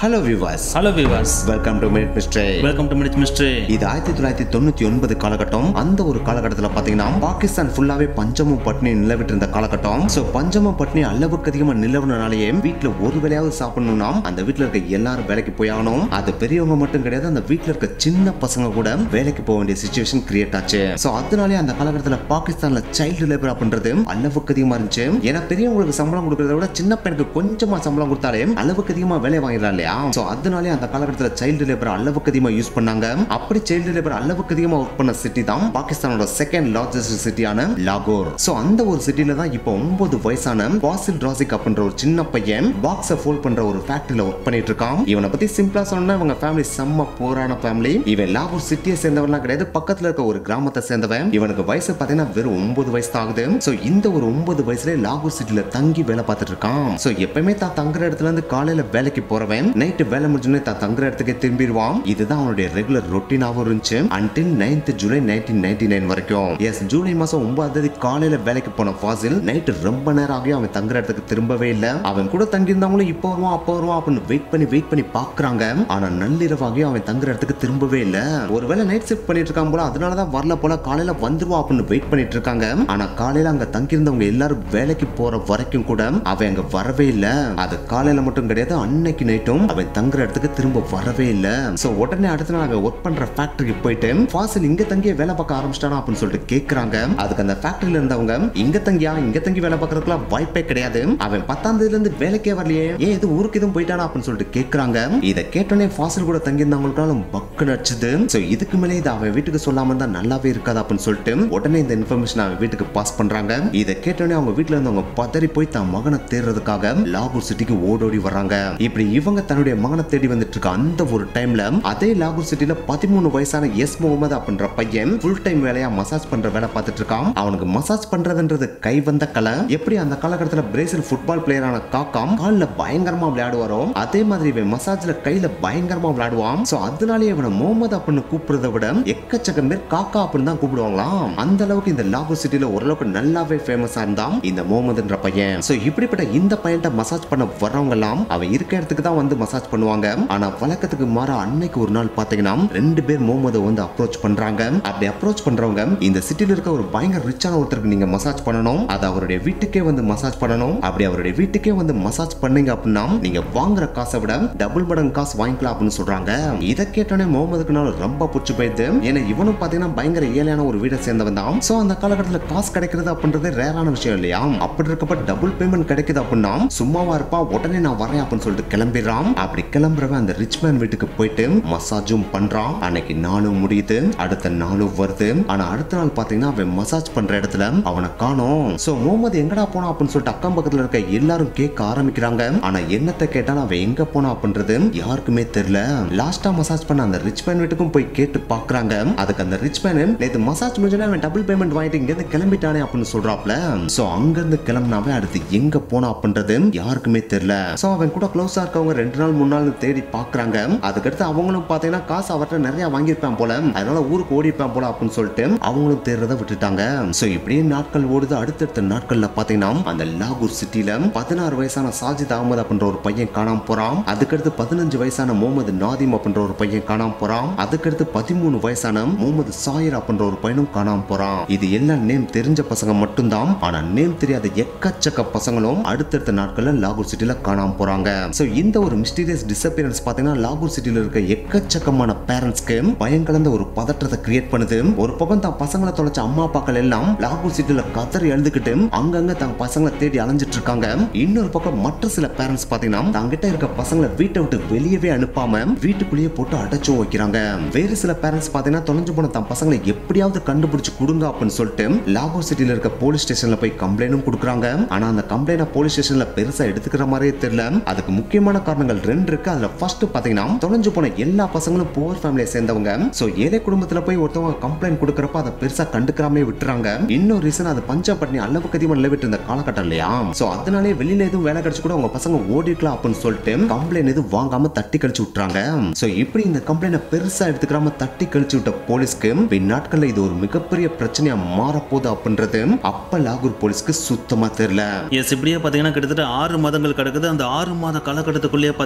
hello விவாஸ் hello விவாஸ் welcome to minute mystery welcome to minute mystery இது ஆயிரத்தி தொள்ளாயிரத்தி தொண்ணூத்தி ஒன்பது காலகட்டம் அந்த ஒரு காலகட்டத்தில் பாத்தீங்கன்னா பாகிஸ்தான் ஃபுல்லாவே பஞ்சமும் பட்னி நிலவிட்டு இருந்த காலகட்டம் சோ பஞ்சமும் பட்னி அளவுக்கு அதிகமா நிலவுனாலேயே வீட்டுல ஒரு வேலையாவது சாப்பிடணும்னா அந்த வீட்டுல இருக்க எல்லாரும் வேலைக்கு போயாகணும் அது பெரியவங்க மட்டும் கிடையாது அந்த வீட்டுல இருக்க சின்ன பசங்க கூட வேலைக்கு போக வேண்டிய சுச்சுவேஷன் கிரியேட் ஆச்சு சோ அதனாலே அந்த காலகட்டத்தில் பாகிஸ்தான்ல சைல்டு லேபர் அப்படின்றது அளவுக்கு அதிகமா இருந்துச்சு ஏன்னா பெரியவங்களுக்கு சம்பளம் கொடுக்கறத விட சின்ன பையனுக்கு கொஞ்சமா சம்பளம் கொடுத்தாலே அளவுக்கு அதிகமா வேலை வாங்கிடலாம் இல்லையா சோ அதனாலே அந்த காலகட்டத்தில் சைல்டு லேபர் அளவுக்கு அதிகமா யூஸ் பண்ணாங்க அப்படி சைல்டு லேபர் அளவுக்கு அதிகமா ஒர்க் பண்ண சிட்டி தான் பாகிஸ்தானோட செகண்ட் லார்ஜஸ்ட் சிட்டியான லாகூர் சோ அந்த ஒரு சிட்டில தான் இப்போ ஒன்பது வயசான பாசில் ராசிக் அப்படின்ற ஒரு சின்ன பையன் பாக்ஸை ஃபோல்ட் பண்ற ஒரு ஃபேக்டரியில ஒர்க் பண்ணிட்டு இருக்கான் இவனை பத்தி சிம்பிளா சொன்னா இவங்க ஃபேமிலி செம்ம போரான ஃபேமிலி இவன் லாகூர் சிட்டியை சேர்ந்தவன்லாம் கிடையாது பக்கத்துல இருக்க ஒரு கிராமத்தை சேர்ந்தவன் இவனுக்கு வயசு பாத்தீங்கன்னா வெறும் ஒன்பது வயசு தான் ஆகுது சோ இந்த ஒரு ஒன்பது வயசுல லாகூர் சிட்டில தங்கி வேலை பார்த்துட்டு இருக்கான் சோ எப்பவுமே தான் தங்குற இடத்துல இருந்து காலையில வேலைக்கு போறவன் நைட்டு வேலை முடிஞ்சோடனே தான் தங்குற இடத்துக்கு திரும்பிடுவான் இதுதான் அவனுடைய ரெகுலர் ரொட்டீனாகவும் இருந்துச்சு until ninth July nineteen ninety nine வரைக்கும் எஸ் ஜூலை மாசம் ஒன்பதாம் தேதி காலையில வேலைக்கு போன ஃபாசில் நைட்டு ரொம்ப நேரம் ஆகியும் அவன் தங்குற இடத்துக்கு திரும்பவே இல்லை அவன் கூட தங்கியிருந்தவங்களும் இப்போ வருவான் அப்போ வருவான் அப்படின்னு வெயிட் பண்ணி வெயிட் பண்ணி பாக்குறாங்க ஆனா நள்ளிரவாகியும் அவன் தங்குற இடத்துக்கு திரும்பவே இல்லை ஒருவேளை நைட் ஷிஃப்ட் பண்ணிட்டு இருக்கான் போல அதனாலதான் வரல போல காலையில வந்துருவா அப்படின்னு வெயிட் பண்ணிட்டு இருக்காங்க ஆனா காலையில அங்க தங்கியிருந்தவங்க எல்லாரும் வேலைக்கு போற வரைக்கும் கூட அவன் அங்க வரவே இல்லை அது காலையில மட்டும் கிடையாது அன்னைக்கு நைட்டும் அவன் தங்குற இடத்துக்கு திரும்ப வரவே இல்லை சோ உடனே அடுத்த நாள் அங்க ஒர்க் பண்ற ஃபேக்டரிக்கு போயிட்டு ஃபாசில் இங்க தங்கியே வேலை பார்க்க ஆரம்பிச்சிட்டானா அப்படின்னு சொல்லிட்டு கேக்குறாங்க அதுக்கு அந்த ஃபேக்டரியில இருந்தவங்க இங்க தங்கியா இங்க தங்கி வேலை பார்க்கறதுக்குலாம் வாய்ப்பே கிடையாது அவன் பத்தாம் தேதியில இருந்து வேலைக்கே வரலையே ஏன் இது ஊருக்கு எதுவும் போயிட்டானா அப்படின்னு சொல்லிட்டு கேக்குறாங்க இதை கேட்டோன்னே ஃபாசில் கூட தங்கி இருந்தவங்களுக்காலும் பக்கு நடிச்சது சோ இதுக்கு மேலே இது அவன் வீட்டுக்கு சொல்லாம இருந்தா நல்லாவே இருக்காது அப்படின்னு சொல்லிட்டு உடனே இந்த இன்ஃபர்மேஷன் அவன் வீட்டுக்கு பாஸ் பண்றாங்க இதை கேட்டோன்னே அவங்க வீட்டுல இருந்தவங்க பதறி போய் தன் மகனை தேடுறதுக்காக லாகூர் சிட்டிக்கு ஓடோடி வர்றாங்க இப்படி இவங்க தன்னுடைய மகனை தேடி வந்துட்டு இருக்க அந்த ஒரு டைம்ல அதே லாகூர் சிட்டில பதிமூணு வயசான எஸ் முகமது அப்படின்ற பையன் ஃபுல் டைம் வேலையா மசாஜ் பண்ற வேலை பார்த்துட்டு இருக்கான் அவனுக்கு மசாஜ் பண்றதுன்றது கை வந்த கலை எப்படி அந்த காலகட்டத்தில் பிரேசில் ஃபுட்பால் பிளேயரான காக்காம் கால்ல பயங்கரமா விளையாடுவாரோ அதே மாதிரி இவன் மசாஜ்ல கையில பயங்கரமா விளையாடுவான் சோ அதனாலேயே இவனை முகமது அப்படின்னு கூப்பிடுறத விட எக்கச்சக்கம் பேர் காக்கா அப்படின்னு தான் கூப்பிடுவாங்களாம் அந்த அளவுக்கு இந்த லாகூர் சிட்டில ஓரளவுக்கு நல்லாவே ஃபேமஸா இருந்தான் இந்த முகமதுன்ற பையன் சோ இப்படிப்பட்ட இந்த பையன்ட்ட மசாஜ் பண்ண வர்றவங்க எல்லாம் அவன் இருக்க இடத்துக்கு தான் வந்து மசாஜ் பண்ணுவாங்க ஆனா வழக்கத்துக்கு மாற அன்னைக்கு ஒரு நாள் பாத்தீங்கன்னா ரெண்டு பேர் முகமது வந்து அப்ரோச் பண்றாங்க அப்படி அப்ரோச் பண்றவங்க இந்த சிட்டில இருக்க ஒரு பயங்கர ரிச்சான ஒருத்தருக்கு நீங்க மசாஜ் பண்ணணும் அது அவருடைய வீட்டுக்கே வந்து மசாஜ் பண்ணணும் அப்படி அவருடைய வீட்டுக்கே வந்து மசாஜ் பண்ணீங்க அப்படின்னா நீங்க வாங்குற காசை விட டபுள் மடங்கு காசு வாங்கிக்கலாம் அப்படின்னு சொல்றாங்க இதை கேட்டோன்னே முகமதுக்கு நாள் ரொம்ப பிடிச்சி போயிடுது ஏன்னா இவனும் பாத்தீங்கன்னா பயங்கர ஏழையான ஒரு வீடை சேர்ந்தவன் தான் சோ அந்த காலகட்டத்தில் காசு கிடைக்கிறது அப்படின்றது ரேரான விஷயம் இல்லையா அப்படி இருக்கப்ப டபுள் பேமெண்ட் கிடைக்குது அப்படின்னா சும்மாவா இருப்பா உடனே நான் வரேன் அப்படின்னு சொல்லிட்டு கிளம்பிடுறான் அப்படி கிளம்புறவன் அந்த ரிச் மேன் வீட்டுக்கு போயிட்டு மசாஜும் பண்றான் அன்னைக்கு நாளும் முடியுது அடுத்த நாளும் வருது ஆனா அடுத்த நாள் பாத்தீங்கன்னா அவன் மசாஜ் பண்ற இடத்துல அவனை காணோம் சோ முகமது எங்கடா போனா அப்படின்னு சொல்லிட்டு அக்கம் பக்கத்துல இருக்க எல்லாரும் கேட்க ஆரம்பிக்கிறாங்க ஆனா என்னத்தை கேட்டாலும் அவன் எங்க போனா அப்படின்றது யாருக்குமே தெரியல லாஸ்டா மசாஜ் பண்ண அந்த ரிச் மேன் வீட்டுக்கும் போய் கேட்டு பாக்குறாங்க அதுக்கு அந்த ரிச் மேன் நேத்து மசாஜ் முடிஞ்சோட அவன் டபுள் பேமெண்ட் வாங்கிட்டு இங்க இருந்து கிளம்பிட்டானே அப்படின்னு சொல்றாப்ல சோ அங்க இருந்து கிளம்பினாவே அடுத்து எங்க போனா அப்படின்றது யாருக்குமே தெரியல சோ அவன் கூட க்ளோஸா இருக்கவங்க ரெண்டு நாள் மூணு நாள் தேடி பாக்குறாங்க அதுக்கடுத்து அவங்களும் பாத்தீங்கன்னா காசு அவர்கிட்ட நிறைய வாங்கியிருப்பான் போல அதனால ஊருக்கு ஓடிப்பான் போல அப்படின்னு சொல்லிட்டு அவங்களும் தேடுறத விட்டுட்டாங்க சோ இப்படியே நாட்கள் ஓடுது அடுத்தடுத்த நாட்கள்ல பாத்தீங்கன்னா அந்த லாகூர் சிட்டில பதினாறு வயசான சாஜித் அகமது அப்படின்ற ஒரு பையன் காணாம போறான் அதுக்கடுத்து பதினஞ்சு வயசான முகமது நாதிம் அப்படின்ற ஒரு பையன் காணாம போறான் அதுக்கடுத்து பதிமூணு வயசான முகமது சாயிர் அப்படின்ற ஒரு பையனும் காணாம போறான் இது எல்லாம் நேம் தெரிஞ்ச பசங்க மட்டும்தான் ஆனா நேம் தெரியாத எக்கச்சக்க பசங்களும் அடுத்தடுத்த நாட்கள்ல லாகூர் சிட்டில காணாம போறாங்க சோ இந்த ஒரு மிஸ்டீரியஸ் டிசப்பியரன்ஸ் பாத்தீங்கன்னா லாகூர் சிட்டில இருக்க எக்கச்சக்கமான பேரண்ட்ஸ்க்கு பயம் கலந்த ஒரு பதற்றத்தை கிரியேட் பண்ணுது ஒரு பக்கம் தான் பசங்களை தொலைச்ச அம்மா அப்பாக்கள் எல்லாம் லாகூர் சிட்டில கதறி எழுதுகிட்டு அங்கங்க தங்க பசங்களை தேடி அலைஞ்சிட்டு இருக்காங்க இன்னொரு பக்கம் மற்ற சில பேரண்ட்ஸ் பாத்தீங்கன்னா தங்கிட்ட இருக்க பசங்களை வீட்டை விட்டு வெளியவே அனுப்பாம வீட்டுக்குள்ளேயே போட்டு அடைச்சும் வைக்கிறாங்க வேறு சில பேரண்ட்ஸ் பாத்தீங்கன்னா தொலைஞ்சு போன தன் பசங்களை எப்படியாவது கண்டுபிடிச்சு கொடுங்க அப்படின்னு சொல்லிட்டு லாகூர் சிட்டில இருக்க போலீஸ் ஸ்டேஷன்ல போய் கம்ப்ளைண்டும் கொடுக்குறாங்க ஆனா அந்த கம்ப்ளைண்ட் போலீஸ் ஸ்டேஷன்ல பெருசா எடுத்துக்கிற மாதிரியே தெரியல அதுக்கு முக்கியமான காரணங்கள் ரெண்டு இருக்கு அதுல ஃபர்ஸ்ட் பாத்தீங்கன்னா தொலைஞ்சு போன எல்லா பசங்களும் புவர் ஃபேமிலியை சேர்ந்தவங்க சோ ஏழை குடும்பத்துல போய் ஒருத்தவங்க கம்ப்ளைண்ட் கொடுக்கறப்ப அதை பெருசா கண்டுக்கிறாமே விட்டுறாங்க இன்னொரு ரீசன் அது பஞ்சப்பட்டினி அளவுக்கு அதிகமா நிலவிட்டு இருந்த காலகட்டம் இல்லையா சோ அதனாலே வெளியில எதுவும் வேலை கிடைச்சு கூட உங்க பசங்க ஓடிக்கலாம் அப்படின்னு சொல்லிட்டு கம்ப்ளைண்ட் எதுவும் வாங்காம தட்டி கழிச்சு விட்டுறாங்க சோ இப்படி இந்த கம்ப்ளைண்ட் பெருசா எடுத்துக்கிறாம தட்டி கழிச்சு விட்ட போலீஸ்க்கு பின் நாட்கள்ல இது ஒரு மிகப்பெரிய பிரச்சனையா மாறப்போகுது அப்படின்றது அப்ப லாகூர் போலீஸ்க்கு சுத்தமா தெரியல எஸ் இப்படியே பார்த்தீங்கன்னா கிட்டத்தட்ட ஆறு மாதங்கள் கிடக்குது அந்த ஆறு மாத காலகட்டத்துக்குள்ளேயே பார்த்தீங்கன்னா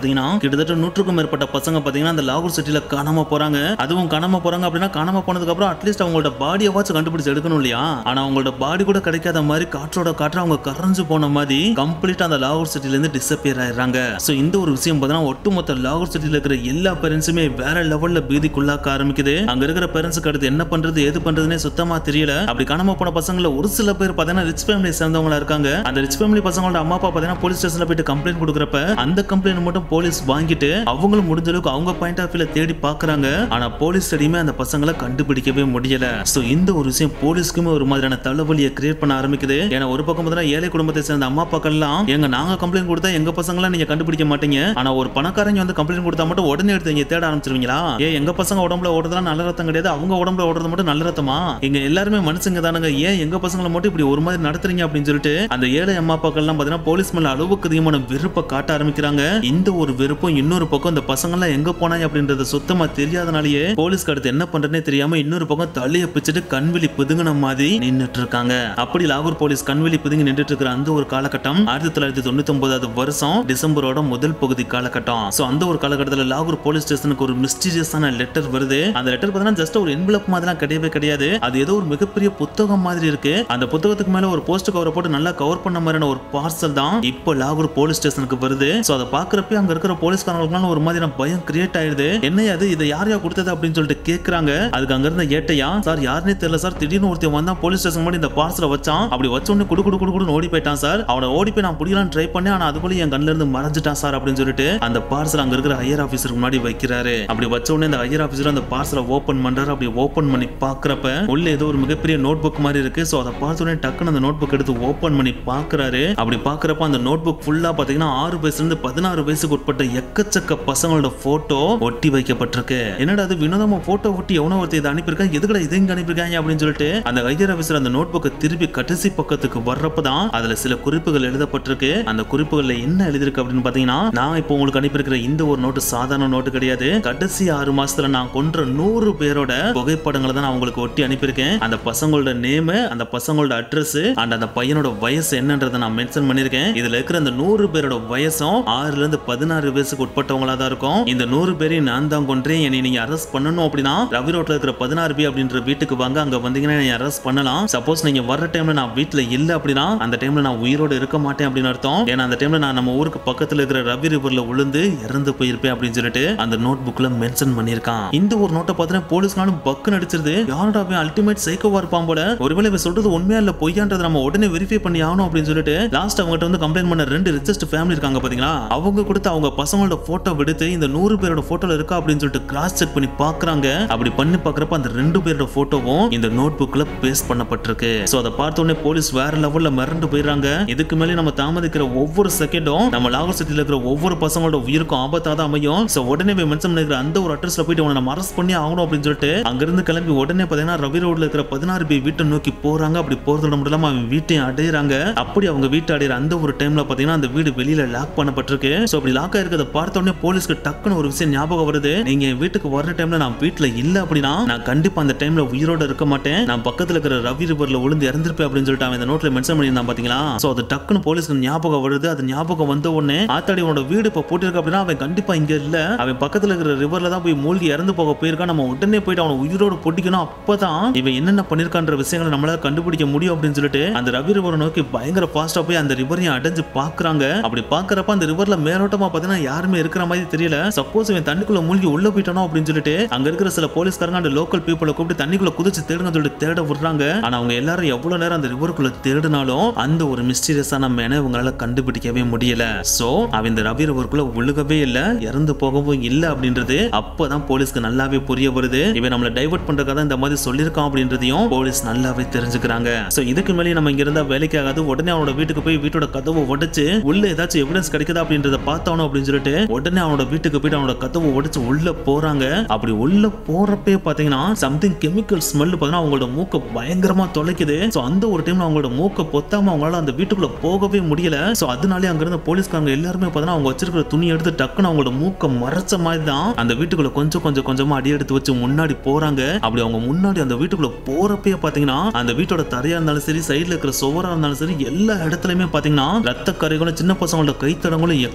பாத்தீங்கன்னா கிட்டத்தட்ட நூற்றுக்கும் மேற்பட்ட பசங்க பாத்தீங்கன்னா அந்த லாகூர் சிட்டில காணாம போறாங்க அதுவும் காணாம போறாங்க அப்படின்னா காணாம போனதுக்கு அப்புறம் அட்லீஸ்ட் அவங்களோட பாடியை வாச்சு கண்டுபிடிச்சு எடுக்கணும் இல்லையா ஆனா அவங்களோட பாடி கூட கிடைக்காத மாதிரி காற்றோட காற்று அவங்க கரைஞ்சு போன மாதிரி கம்ப்ளீட்டா அந்த லாகூர் சிட்டில இருந்து டிசப்பியர் ஆயிடுறாங்க சோ இந்த ஒரு விஷயம் பார்த்தீங்கன்னா ஒட்டுமொத்த லாகூர் சிட்டில இருக்கிற எல்லா பேரண்ட்ஸுமே வேற லெவல்ல பீதிக்குள்ளாக்க ஆரம்பிக்குது அங்க இருக்கிற பேரண்ட்ஸுக்கு அடுத்து என்ன பண்றது ஏது பண்றதுனே சுத்தமா தெரியல அப்படி காணாம போன பசங்கள ஒரு சில பேர் பாத்தீங்கன்னா ரிச் ஃபேமிலி சேர்ந்தவங்களா இருக்காங்க அந்த ரிச் ஃபேமிலி பசங்களோட அம்மா அப்பா பாத்தீங்கன்னா போலீஸ் ஸ்டேஷன்ல போயிட்டு கம்ப்ளைண்ட் கொடுக்குறப்ப அந்த கம்ப்ளைண்ட் மட்டும் போலீஸ் வாங்கிட்டு அவங்களும் முடிஞ்ச அளவுக்கு அவங்க பாயிண்ட் ஆஃப் வியூல தேடி பாக்குறாங்க ஆனா போலீஸ் தேடியுமே அந்த பசங்களை கண்டுபிடிக்கவே முடியல சோ இந்த ஒரு விஷயம் போலீஸ்க்குமே ஒரு மாதிரியான தலைவலியை கிரியேட் பண்ண ஆரம்பிக்குது ஏன்னா ஒரு பக்கம் பார்த்தீங்கன்னா ஏழை குடும்பத்தை சேர்ந்த அம்மா அப்பாக்கள்லாம் எங்க நாங்க கம்ப்ளைண்ட் கொடுத்தா எங்க பசங்களாம் நீங்க கண்டுபிடிக்க மாட்டீங்க ஆனா ஒரு பணக்காரங்க வந்து கம்ப்ளைண்ட் கொடுத்தா மட்டும் உடனே எடுத்து இங்க தேட ஆரம்பிச்சிருவீங்களா ஏன் எங்க பசங்க உடம்புல ஓடுறதுலாம் நல்ல ரத்தம் கிடையாது அவங்க உடம்புல ஓடுறது மட்டும் நல்ல ரத்தமா எங்க எல்லாருமே மனுஷங்க தானுங்க ஏன் எங்க பசங்களை மட்டும் இப்படி ஒரு மாதிரி நடத்துறீங்க அப்படின்னு சொல்லிட்டு அந்த ஏழை அம்மா அப்பாக்கள்லாம் பாத்தீங்கன்னா போலீஸ் மேல அளவுக்கு அதிகமான வெறுப்பை காட்ட ஆரம்பிக்கிறாங்க இந்த ஒரு வெறுப்பும் இன்னொரு பக்கம் இந்த பசங்கள்லாம் எங்க போனாங்க அப்படின்றது சுத்தமா தெரியாதனாலேயே போலீஸ்க்கு அடுத்து என்ன பண்றதுனே தெரியாம இன்னொரு பக்கம் தலையை பிச்சுட்டு கண்வெளி பிதுங்கின மாதிரி நின்னுட்டு இருக்காங்க அப்படி லாகூர் போலீஸ் கண்வெளி பிதுங்கி நின்றுட்டு இருக்கிற அந்த ஒரு காலகட்டம் ஆயிரத்தி தொள்ளாயிரத்தி தொண்ணூத்தி ஒன்பதாவது வருஷம் டிசம்பரோட முதல் பகுதி காலகட்டம் சோ அந்த ஒரு காலகட்டத்தில் லாகூர் போலீஸ் ஸ்டேஷனுக்கு ஒரு மிஸ்டீரியஸான லெட்டர் வருது அந்த லெட்டர் பார்த்தீங்கன்னா ஜஸ்ட் ஒரு என்வலப் மாதிரிலாம் கிடையவே கிடையாது அது ஏதோ ஒரு மிகப்பெரிய புத்தகம் மாதிரி இருக்கு அந்த புத்தகத்துக்கு மேல ஒரு போஸ்ட் கவரை போட்டு நல்லா கவர் பண்ண மாதிரியான ஒரு பார்சல் தான் இப்போ லாகூர் போலீஸ் ஸ்டேஷனுக்கு வருது சோ அதை பாக்குறப்ப அங்க இருக்கிற போலீஸ்காரங்களுக்குலாம் ஒரு மாதிரியான பயம் கிரியேட் ஆயிருது என்ன அது இதை யார் யார் கொடுத்தது அப்படின்னு சொல்லிட்டு கேக்குறாங்க அதுக்கு அங்க இருந்த ஏட்டையா சார் யாருனே தெரியல சார் திடீர்னு ஒருத்தன் வந்தா போலீஸ் ஸ்டேஷன் முன்னாடி இந்த பார்சலை வச்சான் அப்படி வச்ச உடனே குடு குடு குடு குடுன்னு ஓடி போயிட்டான் சார் அவனை ஓடி போய் நான் பிடிக்கலாம் ட்ரை பண்ணேன் ஆனா அதுக்குள்ள என் கண்ணுல இருந்து மறைஞ்சிட்டான் சார் அப்படின்னு சொல்லிட்டு அந்த பார்சல் அங்க இருக்கிற ஹையர் ஆபீசருக்கு முன்னாடி வைக்கிறாரு அப்படி வச்ச உடனே அந்த ஹையர் ஆபீசர் அந்த பார்சலை ஓபன் பண்றாரு அப்படி ஓபன் பண்ணி பாக்குறப்ப உள்ள ஏதோ ஒரு மிகப்பெரிய நோட் புக் மாதிரி இருக்கு சோ அதை பார்த்த உடனே டக்குன்னு அந்த நோட் புக் எடுத்து ஓபன் பண்ணி பாக்குறாரு அப்படி பாக்குறப்ப அந்த நோட் புக் ஃபுல்லா பாத்தீங்கன்னா ஆறு வயசுல இருந்து பதினாறு வயசுக்கு உட்பட்ட எக்கச்சக்க பசங்களோட போட்டோ ஒட்டி வைக்கப்பட்டிருக்கு என்னடா அது வினோதமா போட்டோ ஒட்டி எவனோ ஒருத்தர் இதை அனுப்பியிருக்கான் எதுக்குடா இது இங்க அனுப்பியிருக்காங்க அப்படின்னு சொல்லிட்டு அந்த ஹையர் ஆபீசர் அந்த நோட் புக்கை திருப்பி கடைசி பக்கத்துக்கு வர்றப்பதான் அதுல சில குறிப்புகள் எழுதப்பட்டிருக்கு அந்த குறிப்புகள்ல என்ன எழுதிருக்கு அப்படின்னு பாத்தீங்கன்னா நான் இப்போ உங்களுக்கு அனுப்பியிருக்கிற இந்த ஒரு நோட்டு சாதாரண நோட்டு கிடையாது கடைசி ஆறு மாசத்துல நான் கொன்ற நூறு பேரோட புகைப்படங்களை தான் நான் உங்களுக்கு ஒட்டி அனுப்பியிருக்கேன் அந்த பசங்களோட நேம் அந்த பசங்களோட அட்ரஸ் அண்ட் அந்த பையனோட வயசு என்னன்றதை நான் மென்ஷன் பண்ணியிருக்கேன் இதுல இருக்கிற அந்த நூறு பேரோட வயசும் ஆறுல இருந்து பதினாறு வயசுக்கு உட்பட்டவங்களா தான் இருக்கும் இந்த நூறு பேரையும் நான் தான் கொன்றேன் என்னை நீங்க அரெஸ்ட் பண்ணணும் அப்படின்னா ரவி ரோட்ல இருக்கிற பதினாறு பி அப்படின்ற வீட்டுக்கு வாங்க அங்க வந்தீங்கன்னா நீங்க அரெஸ்ட் பண்ணலாம் சப்போஸ் நீங்க வர்ற டைம்ல நான் வீட்ல இல்ல அப்படின்னா அந்த டைம்ல நான் உயிரோட இருக்க மாட்டேன் அப்படின்னு அர்த்தம் ஏன்னா அந்த டைம்ல நான் நம்ம ஊருக்கு பக்கத்துல இருக்கிற ரவி ரிவர்ல விழுந்து இறந்து போயிருப்பேன் அப்படின்னு சொல்லிட்டு அந்த நோட் புக்ல மென்ஷன் பண்ணிருக்கான் இந்த ஒரு நோட்டை பார்த்தா போலீஸ்னாலும் பக்கு நடிச்சிருது யாரோட அவன் அல்டிமேட் சைக்கோவா இருப்பான் போல ஒருவேளை இவன் சொல்றது உண்மையா இல்ல பொய்யான்றதை நம்ம உடனே வெரிஃபை பண்ணி ஆகணும் அப்படின்னு சொல்லிட்டு லாஸ்ட் அவங்ககிட்ட வந்து கம்ப்ளைண்ட் பண்ண ரெண்டு ரிச்சஸ்ட் ஃபேமிலி இருக்காங்க பாத்தீங்களா அவங்க கொடுத்து அவங்க பசங்களோட போட்டோ எடுத்து இந்த நூறு பேரோட போட்டோல இருக்கா அப்படின்னு சொல்லிட்டு கிராஸ் செக் பண்ணி பாக்குறாங்க அப்படி பண்ணி பாக்குறப்ப அந்த ரெண்டு பேரோட போட்டோவும் இந்த நோட் புக்ல பேஸ்ட் பண்ணப்பட்டிருக்கு சோ அதை பார்த்த உடனே போலீஸ் வேற லெவல்ல மிரண்டு போயிடுறாங்க இதுக்கு மேலே நம்ம தாமதிக்கிற ஒவ்வொரு செகண்டும் நம்ம லாகூர் சிட்டில இருக்கிற ஒவ்வொரு பசங்களோட உயிருக்கும் ஆபத்தா தான் அமையும் சோ உடனே மென்ஷன் பண்ணிருக்கிற அந்த ஒரு அட்ரஸ்ல போயிட்டு உன்னை நம்ம அரெஸ்ட் பண்ணி ஆகணும் அப்படின்னு சொல்லிட்டு அங்கிருந்து கிளம்பி உடனே பாத்தீங்கன்னா ரவி ரோட்ல இருக்கிற பதினாறு பி வீட்டை நோக்கி போறாங்க அப்படி போறதோட மட்டும் இல்லாம அவன் வீட்டையும் அடையிறாங்க அப்படி அவங்க வீட்டை அடையிற அந்த ஒரு டைம்ல பாத்தீங்கன்னா அந்த வீடு வெளியில லாக் பண்ணப்பட்டிருக்கு சோ அப்படி லாக் ஆயிருக்கிறத பார்த்த உடனே போலீஸ்க்கு டக்குன்னு ஒரு விஷயம் ஞாபகம் வருது நீங்க என் வீட்டுக்கு வர்ற டைம்ல நான் வீட்டுல இல்ல அப்படின்னா நான் கண்டிப்பா அந்த டைம்ல உயிரோட இருக்க மாட்டேன் நான் பக்கத்துல இருக்கிற ரவி ரிவர்ல விழுந்து இறந்திருப்பேன் அப்படின்னு சொல்லிட்டு அவன் இந்த நோட்ல மென்ஷன் பண்ணியிருந்தான் பாத்தீங்களா சோ அது டக்குன்னு போலீஸ்க்கு ஞாபகம் வருது அது ஞாபகம் வந்த உடனே ஆத்தாடி உன்னோட வீடு இப்ப போட்டிருக்கு அப்படின்னா அவன் கண்டிப்பா இங்க இல்ல அவன் பக்கத்துல இருக்கிற ரிவர்ல தான் போய் மூழ்கி இறந்து போக போயிருக்கான் நம்ம உடனே போயிட்டு அவனை உயிரோட பொட்டிக்கணும் அப்பதான் இவன் என்னென்ன பண்ணிருக்கான்ற விஷயங்களை நம்மளால கண்டுபிடிக்க முடியும் அப்படின்னு சொல்லிட்டு அந்த ரவி ரிவரை நோக்கி பயங்கர ஃபாஸ்டா போய் அந்த ரிவரையும் அடைஞ்சு பாக்குறாங்க அப்படி பாக்குறப்ப அந்த ரிவர்ல மேலோட்டமா பாத்தீங்கன்னா யாருமே இருக்கிற மாதிரி தெரியல சப்போஸ் இவன் தண்ணிக்குள்ள மூழ்கி உள்ள போயிட்டானோ அப்படின்னு சொல்லிட்டு அங்க இருக்கிற சில போலீஸ்காரங்க அந்த லோக்கல் பீப்புளை கூப்பிட்டு தண்ணிக்குள்ள குதிச்சு தேடுங்க சொல்லிட்டு தேட விடுறாங்க ஆனா அவங்க எல்லாரும் எவ்வளவு நேரம் அந்த ரிவருக்குள்ள தேடினாலும் அந்த ஒரு மிஸ்டீரியஸான மேனை இவங்களால கண்டுபிடிக்கவே முடியல சோ அவன் இந்த ரவி ரிவருக்குள்ள விழுகவே இல்ல இறந்து போகவும் இல்ல அப்படின்றது அப்பதான் போலீஸ்க்கு நல்லாவே புரிய வருது இவன் நம்மள டைவர்ட் பண்றதுக்காக தான் இந்த மாதிரி சொல்லியிருக்கான் அப்படின்றதையும் போலீஸ் நல்லாவே தெரிஞ்சுக்கிறாங்க சோ இதுக்கு மேலே நம்ம இங்க இருந்தா வேலைக்கு ஆகாது உடனே அவனோட வீட்டுக்கு போய் வீட்டோட கதவை உடைச்சு உள்ள ஏதாச்சும் எவிடன்ஸ் கிடைக்குதா அப்படின்றத பார்த்தானோ அப்படின்னு சொல்லிட்டு உடனே அவனோட வீட்டுக்கு போயிட்டு அவனோட கதவை உடைச்சு உள்ள போறாங்க அப்படி உள்ள போறப்பே பாத்தீங்கன்னா சம்திங் கெமிக்கல் ஸ்மெல் பாத்தீங்கன்னா அவங்களோட மூக்க பயங்கரமா தொலைக்குது சோ அந்த ஒரு டைம்ல அவங்களோட மூக்க பொத்தாம அவங்களால அந்த வீட்டுக்குள்ள போகவே முடியல சோ அதனாலே அங்க இருந்த போலீஸ்காரங்க எல்லாருமே பாத்தீங்கன்னா அவங்க வச்சிருக்கிற துணி எடுத்து டக்குன்னு அவங்களோட மூக்க மறைச்ச மாதிரி தான் அந்த வீட்டுக்குள்ள கொஞ்சம் கொஞ்சம் கொஞ்சமா அடி எடுத்து வச்சு முன்னாடி போறாங்க அப்படி அவங்க முன்னாடி அந்த வீட்டுக்குள்ள போறப்பயே பாத்தீங்கன்னா அந்த வீட்டோட தரையா இருந்தாலும் சரி சைடுல இருக்கிற சுவரா இருந்தாலும் சரி எல்லா இடத்துலயுமே பாத்தீங்கன்னா ரத்த கரைகளும் சின்ன பசங்களோட கைத்தடங்களும் எக்கச்சக்கமா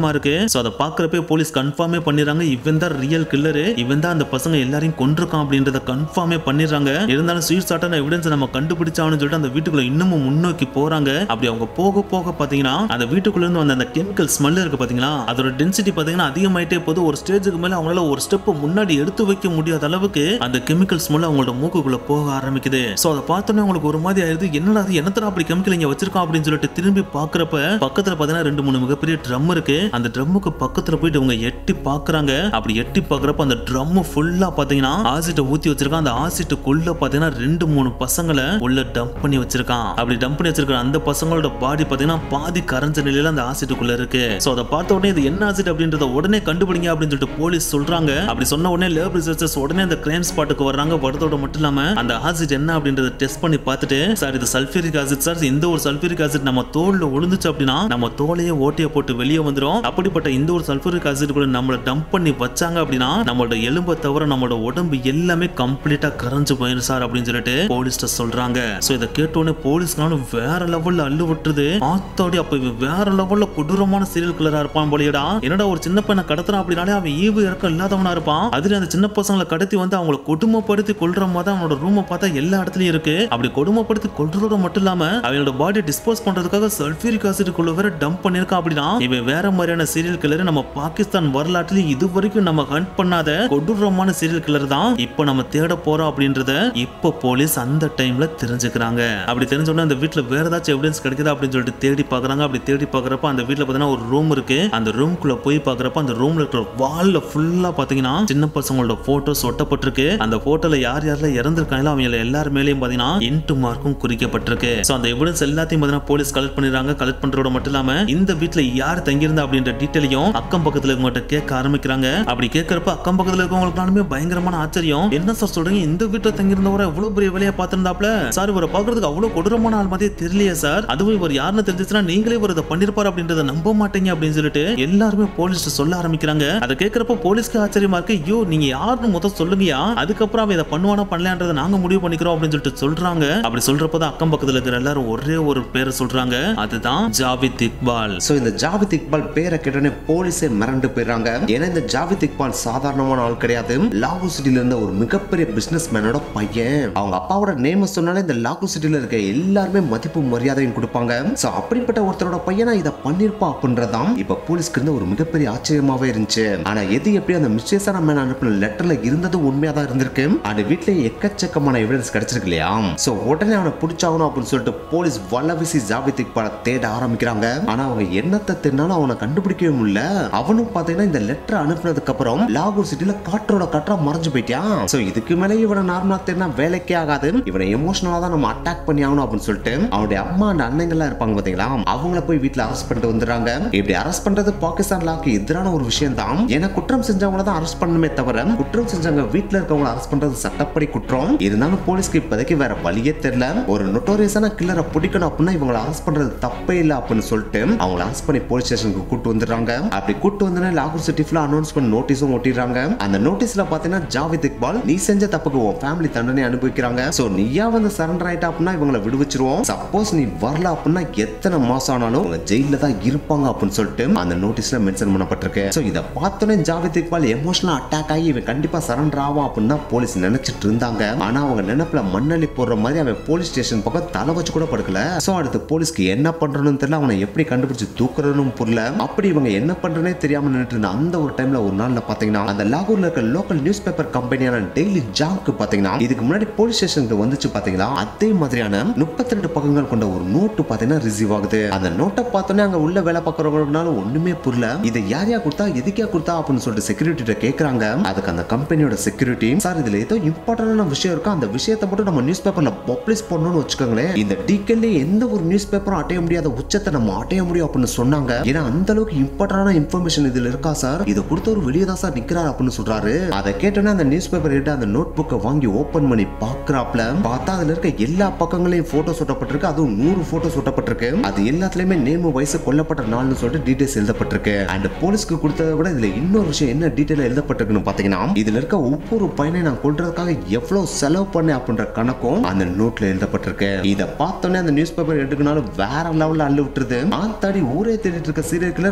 பயங்கரமா இருக்கு சோ அதை பாக்குறப்பே போலீஸ் கன்ஃபார்மே பண்ணிடுறாங்க இவன் தான் ரியல் கில்லரு இவன் தான் அந்த பசங்க எல்லாரையும் கொண்டிருக்கான் அப்படின்றத கன்ஃபார்மே பண்ணிடுறாங்க இருந்தாலும் ஸ்வீட் சாட்டான எவிடன்ஸ் நம்ம கண்டுபிடிச்சான்னு சொல்லிட்டு அந்த வீட்டுக்குள்ள இன்னமும் முன்னோக்கி போறாங்க அப்படி அவங்க போக போக பாத்தீங்கன்னா அந்த வீட்டுக்குள்ள இருந்து வந்த அந்த கெமிக்கல் ஸ்மெல் இருக்கு பாத்தீங்களா அதோட டென்சிட்டி பாத்தீங்கன்னா அதிகமாயிட்டே போது ஒரு ஸ்டேஜுக்கு மேல அவங்களால ஒரு ஸ்டெப் முன்னாடி எடுத்து வைக்க முடியாத அளவுக்கு அந்த கெமிக்கல் ஸ்மெல் அவங்களோட மூக்குக்குள்ள போக ஆரம்பிக்குது சோ அதை பார்த்தோன்னே அவங்களுக்கு ஒரு மாதிரி ஆயிருது என்னடா அது என்னத்தடா அப்படி கெமிக்கல் இங்க வச்சிருக்கோம் அப்படின்னு சொல்லிட்டு திரும்பி பாக்குறப்ப பக்கத்துல பாத்தீங்கன்னா ரெண்டு மூணு மிகப்பெரிய ட்ரம் இருக்கு அந்த ட்ரம்முக்கு பக்கத்துல போயிட்டு இவங்க எட்டி பாக்குறாங்க அப்படி எட்டி பாக்குறப்ப அந்த ட்ரம் ஃபுல்லா பாத்தீங்கன்னா ஆசிட்ட ஊத்தி வச்சிருக்கான் அந்த ஆசிட்டுக்குள்ள பாத்தீங்கன்னா ரெண்டு மூணு பசங்களை உள்ள டம்ப் பண்ணி வச்சிருக்கான் அப்படி டம்ப் பண்ணி வச்சிருக்கிற அந்த பசங்களோட பாடி பாத்தீங்கன்னா பாதி கரைஞ்ச நிலையில அந்த ஆசிட்டுக்குள்ள இருக்கு சோ அதை பார்த்த உடனே இது என்ன ஆசிட் அப்படின்றத உடனே கண்டுபிடிங்க அப்படின்னு சொல்லிட்டு போலீஸ் சொல்றாங்க அப்படி சொன்ன உடனே லேப் ரிசர்ச்சர்ஸ் உடனே அந்த கிரைம் ஸ்பாட்டுக்கு வர்றாங்க வரதோட மட்டும் இல்லாம அந்த ஆசிட் என்ன அப்படின்றத டெஸ்ட் பண்ணி பார்த்துட்டு சார் இது சல்ஃபியூரிக் ஆசிட் சார் இந்த ஒரு சல்ஃபியூரிக் ஆசிட் நம்ம தோல்ல விழுந்துச்சு அப்படின்னா நம்ம தோலையே ஓட்டையை போட்டு வெளியே வந்துரும் அப்படிப்பட்ட இந்த ஒரு சல்ஃபியூரிக் ஆசிட் கூட நம்மள டம்ப் பண்ணி வச்சாங்க அப்படின்னா நம்மளோட எலும்பை தவிர நம்மளோட உடம்பு எல்லாமே கம்ப்ளீட்டா கரைஞ்சு போயிடும் சார் அப்படின்னு சொல்லிட்டு போலீஸ்ட சொல்றாங்க சோ இதை கேட்டோடனே போலீஸ்னாலும் வேற லெவல்ல அள்ளு விட்டுருது ஆத்தாடி அப்ப இவன் வேற லெவல்ல கொடூரமான சீரியல் கிளரா இருப்பான் போலியடா என்னடா ஒரு சின்ன பையனை கடத்துறான் அப்படின்னாலே அவன் ஈவு இறக்கம் இல்லாதவனா இருப்பான் அதுல அந்த சின்ன பசங்களை கடத்தி வந்து அவங்கள கொடுமைப்படுத்தி கொள்ற மாதிரி அவனோட ரூமை பார்த்தா எல்லா இடத்துலயும் இருக்கு அப்படி கொடுமைப்படுத்தி கொள்றதோட மட்டும் இல்லாம அவனோட பாடி டிஸ்போஸ் பண்றதுக்காக சல்ஃபியூரிக் ஆசிட்டுக்குள்ள வேற டம்ப் பண்ணிருக்கான் அப்படின்னா இவன் வேற மாதிரியான சீரியல் கிளர் நம்ம பாகிஸ்தான் வரலாற்றில் இது வரைக்கும் நம்ம ஹண்ட் பண்ணாத கொடூரமான சீரியல் கிளர் தான் இப்போ நம்ம தேட போறோம் அப்படின்றத இப்போ போலீஸ் அந்த டைம்ல தெரிஞ்சுக்கிறாங்க அப்படி தெரிஞ்ச உடனே அந்த வீட்ல வேற ஏதாச்சும் எவிடன்ஸ் கிடைக்குதா அப்படின்னு சொல்லிட்டு தேடி பாக்குறாங்க அப்படி தேடி பாக்குறப்ப அந்த வீட்ல பாத்தீங்கன்னா ஒரு ரூம் இருக்கு அந்த ரூம்குள்ள போய் பாக்குறப்ப அந்த ரூம்ல இருக்கிற வால்ல ஃபுல்லா பாத்தீங்கன்னா சின்ன பசங்களோட போட்டோஸ் ஒட்டப்பட்டிருக்கு அந்த போட்டோல யார் யாரெல்லாம் இறந்திருக்காங்களோ அவங்க எல்லார் மேலயும் பாத்தீங்கன்னா இன்ட்டு மார்க்கும் குறிக்கப்பட்டிருக்கு சோ அந்த எவிடன்ஸ் எல்லாத்தையும் பாத்தீங்கன்னா போலீஸ் கலெக்ட் பண்ணிடுறாங்க கலெக்ட் பண்றதோட மட்டும் இல்லாம இந்த வீட்ல யார் தங்கியிருந்தா அப்படின்ற டீட்டெயிலையும் அக்கம் பக்கத்துல இருக்கவங்ககிட்ட கேட்க ஆரம்பிக்கிறாங்க அப்படி கேட்கறப்ப அக்கம் பக்கத்துல இருக்கவங்களுக்குனாலுமே பயங்கரமான ஆச்சரியம் என்ன சார் சொல்றீங்க இந்த வீட்டுல தங்கியிருந்தவரை எவ்வளவு பெரிய வேலையை பார்த்திருந்தாப்ல சார் இவரை பாக்குறதுக்கு அவ்வளவு கொடூரமான ஆள் மாதிரியே தெரியலையே சார் அதுவும் இவர் யாருன்னு தெரிஞ்சிச்சுன்னா நீங்களே இவர் இதை பண்ணிருப்பாரு அப்படின்றத நம்ப மாட்டீங்க அப்படின்னு சொல்லிட்டு எல்லாருமே போலீஸ் சொல்ல ஆரம்பிக்கிறாங்க அதை கேட்கறப்ப போலீஸ்க்கு ஆச்சரியமா இருக்கு ஐயோ நீங்க யாருன்னு முதல் சொல்லுங்கயா அதுக்கப்புறம் அவன் இதை பண்ணுவானா பண்ணலான்றதை நாங்க முடிவு பண்ணிக்கிறோம் அப்படின்னு சொல்லிட்டு சொல்றாங்க அப்படி சொல்றப்பதான் அக்கம் பக்கத்துல இருக்கிற எல்லாரும் ஒரே ஒரு பேரை சொல்றாங்க அதுதான் ஜாவித் இக்பால் சோ இந்த ஜாவித் இக்பால் பேரை கேட்டோடனே போலீஸே மிரண்டு போயிடுறாங்க ஏன்னா இந்த ஜாவித் இக்பால் சாதாரணமான ஆள் கிடையாது லாகூர் சிட்டில இருந்த ஒரு மிகப்பெரிய பிசினஸ் மேனோட பையன் அவங்க அப்பாவோட நேம சொன்னாலே இந்த லாகூர் சிட்டில இருக்க எல்லாருமே மதிப்பு மரியாதையும் கொடுப்பாங்க சோ அப்படிப்பட்ட ஒருத்தரோட பையனா இதை பண்ணிருப்பா அப்படின்றதாம் இப்ப போலீஸ்க்கு இருந்த ஒரு மிகப்பெரிய ஆச்சரியமாவே இருந்துச்சு ஆனா எது எப்படி அந்த மிஸ்டேஸான மேன் அனுப்பின லெட்டர்ல இருந்தது உண்மையா தான் இருந்திருக்கு அந்த வீட்ல எக்கச்சக்கமான எவிடன்ஸ் கிடைச்சிருக்கு இல்லையா சோ உடனே அவனை பிடிச்சாகணும் அப்படின்னு சொல்லிட்டு போலீஸ் வல்ல வீசி ஜாவித் இக்பாலை தேட ஆரம்பிக்கிறாங்க ஆனா அவங்க என்னத்தை தேடினாலும் அவனை கண்டுபிடிக்கவே முடியல அவனும் பாத்தீங்கன்னா இந்த லெட்டர் அனுப்புனதுக்கு அப்புறம் லாகூர் சிட்டில காற்றோட காற்றா மறைஞ்சு போயிட்டான் சோ இதுக்கு மேல இவனை நார்மலா தேடினா வேலைக்கே ஆகாது இவனை எமோஷனலா தான் நம்ம அட்டாக் பண்ணி ஆகணும் அப்படின்னு சொல்லிட்டு அவனுடைய அம்மா அந்த அண்ணங்கள்லாம் இருப்பாங்க பாத்தீங்களா அவங்கள போய் வீட்டுல அரெஸ்ட் பண்ணிட்டு வந்துடுறாங்க இப்படி அரெஸ்ட் பண்றது பாகிஸ்தான் லாக்கு எதிரான ஒரு விஷயம் தான் ஏன்னா குற்றம் செஞ்சவங்கள தான் அரெஸ்ட் பண்ணணுமே தவிர குற்றம் செஞ்சவங்க வீட்டுல இருக்கவங்கள அரெஸ்ட் பண்றது சட்டப்படி குற்றம் இருந்தாலும் போலீஸ்க்கு இப்போதைக்கு வேற வழியே தெரியல ஒரு நொட்டோரியஸான கில்லரை பிடிக்கணும் அப்படின்னா இவங்களை அரெஸ்ட் பண்றது தப்பே இல்லை அப்படின்னு சொல்லிட்டு அவங்கள அரெஸ்ட் பண்ணி போலீஸ் ஸ்டேஷனுக்கு கூட்டு வந்துடுறாங்க அப்படி கூட்டு வந்து லாகூர் சிட்டி ஃபுல்லா அனௌன்ஸ் பண்ணி நோட்டீஸும் ஒட்டிடுறாங்க அந்த நோட்டீஸ்ல பாத்தீங்கன்னா ஜாவித் இக்பால் நீ செஞ்ச தப்புக்கு உன் ஃபேமிலி தண்டனை அனுபவிக்கிறாங்க சோ நீயா வந்து சரண்டர் ஆயிட்டா அப்படின்னா இவங்களை விடுவிச்சிருவோம் சப்போஸ் நீ வரல அப்படின்னா எத்தனை மாசம் ஆனாலும் உங்க ஜெயில தான் இருப்பாங்க அப்படின்னு சொல்லிட்டு அந்த நோட்டீஸ்ல மென்ஷன் பண்ணப்பட்டிருக்கு சோ இதை பார்த்தோன்னே ஜாவித் இக்பால் எமோஷனல் அட்டாக் ஆகி இவன் கண்டிப்பா சரண்டர் ஆவான் அப்படின்னு தான் போலீஸ் நினைச்சிட்டு இருந்தாங்க ஆனா அவங்க நினைப்புல மண்ணள்ளி போடுற மாதிரி அவன் போலீஸ் ஸ்டேஷன் பக்கம் தலை வச்சு கூட படுக்கல சோ அடுத்து போலீஸ்க்கு என்ன பண்றதுன்னு தெரியல அவனை எப்படி கண்டுபிடிச்சு தூக்குறதுன்னு புரியல அப்படி இவங்க என்ன பண்றனே தெரியாம நின்னுட்டு இருந்த அந்த ஒரு டைம்ல ஒரு நாள்ல பாத்தீங்கன்னா அந்த லாகூர்ல இருக்க லோக்கல் நியூஸ் பேப்பர் கம்பெனியான டெய்லி ஜாங்க்கு பாத்தீங்கன்னா இதுக்கு முன்னாடி போலீஸ் ஸ்டேஷனுக்கு வந்துச்சு பாத்தீங்களா அதே மாதிரியான முப்பத்தி ரெண்டு பக்கங்கள் கொண்ட ஒரு நோட்டு பாத்தீங்கன்னா ரிசீவ் ஆகுது அந்த நோட்டை பார்த்தோன்னே அங்க உள்ள வேலை பார்க்கறவங்கனால ஒண்ணுமே புரியல இதை யார் யார் கொடுத்தா எதுக்கே கொடுத்தா அப்படின்னு சொல்லிட்டு செக்யூரிட்டி கேக்குறாங்க அதுக்கு அந்த கம்பெனியோட செக்யூரிட்டி சார் இதுல ஏதோ இம்பார்ட்டன்டான விஷயம் இருக்கா அந்த விஷயத்தை மட்டும் நம்ம நியூஸ் பேப்பர்ல பப்ளிஷ் பண்ணணும்னு வச்சுக்கோங்களேன் இந்த டீக்கல்ல எந்த ஒரு நியூஸ் பேப்பரும் அடைய முடியாத உச்சத்தை நம்ம அடைய முடியும் அப்படின்னு சொன்னாங்க ஏன்னா அந்த அளவுக்கு இம்பார்ட்டன்டான இன்ஃபர்மேஷன் இதுல இருக்கா சார் இதை கொடுத்தவர் வெளியே தான் சார் நிக்கிறார் அப்படின்னு சொல்றாரு அதை கேட்டோன்னே அந்த நியூஸ் பேப்பர் எடுத்து அந்த நோட் புக்கை வாங்கி ஓபன் பண்ணி பாக்குறாப்ல பார்த்தா அதுல இருக்க எல்லா பக்கங்களையும் போட்டோஸ் ஒட்டப்பட்டிருக்கு அதுவும் நூறு போட்டோஸ் ஒட்டப்பட்டிருக்கு அது எல்லாத்துலயுமே நேமு வயசு கொல்லப்பட்ட நாள்னு சொல்லிட்டு டீடைல்ஸ் எழுதப்பட்டிருக்கு அண்ட் போலீஸ்க்கு கொடுத்ததை விட இதுல இன்னொரு விஷயம் என்ன டீடைல் எழுதப்பட்டிருக்குன்னு பாத்தீங்கன்னா இதுல இருக்க ஒவ்வொரு பையனை நான் கொல்றதுக்காக எவ்வளவு செலவு பண்ணேன் அப்படின்ற கணக்கும் அந்த நோட்ல எழுதப்பட்டிருக்கு இதை பார்த்தோன்னே அந்த நியூஸ் பேப்பர் எடுக்கனாலும் வேற லெவல்ல அள்ளு விட்டுருது ஆத்தாடி ஊரே தேடிட்டு இருக்க சீரியல் கிளர்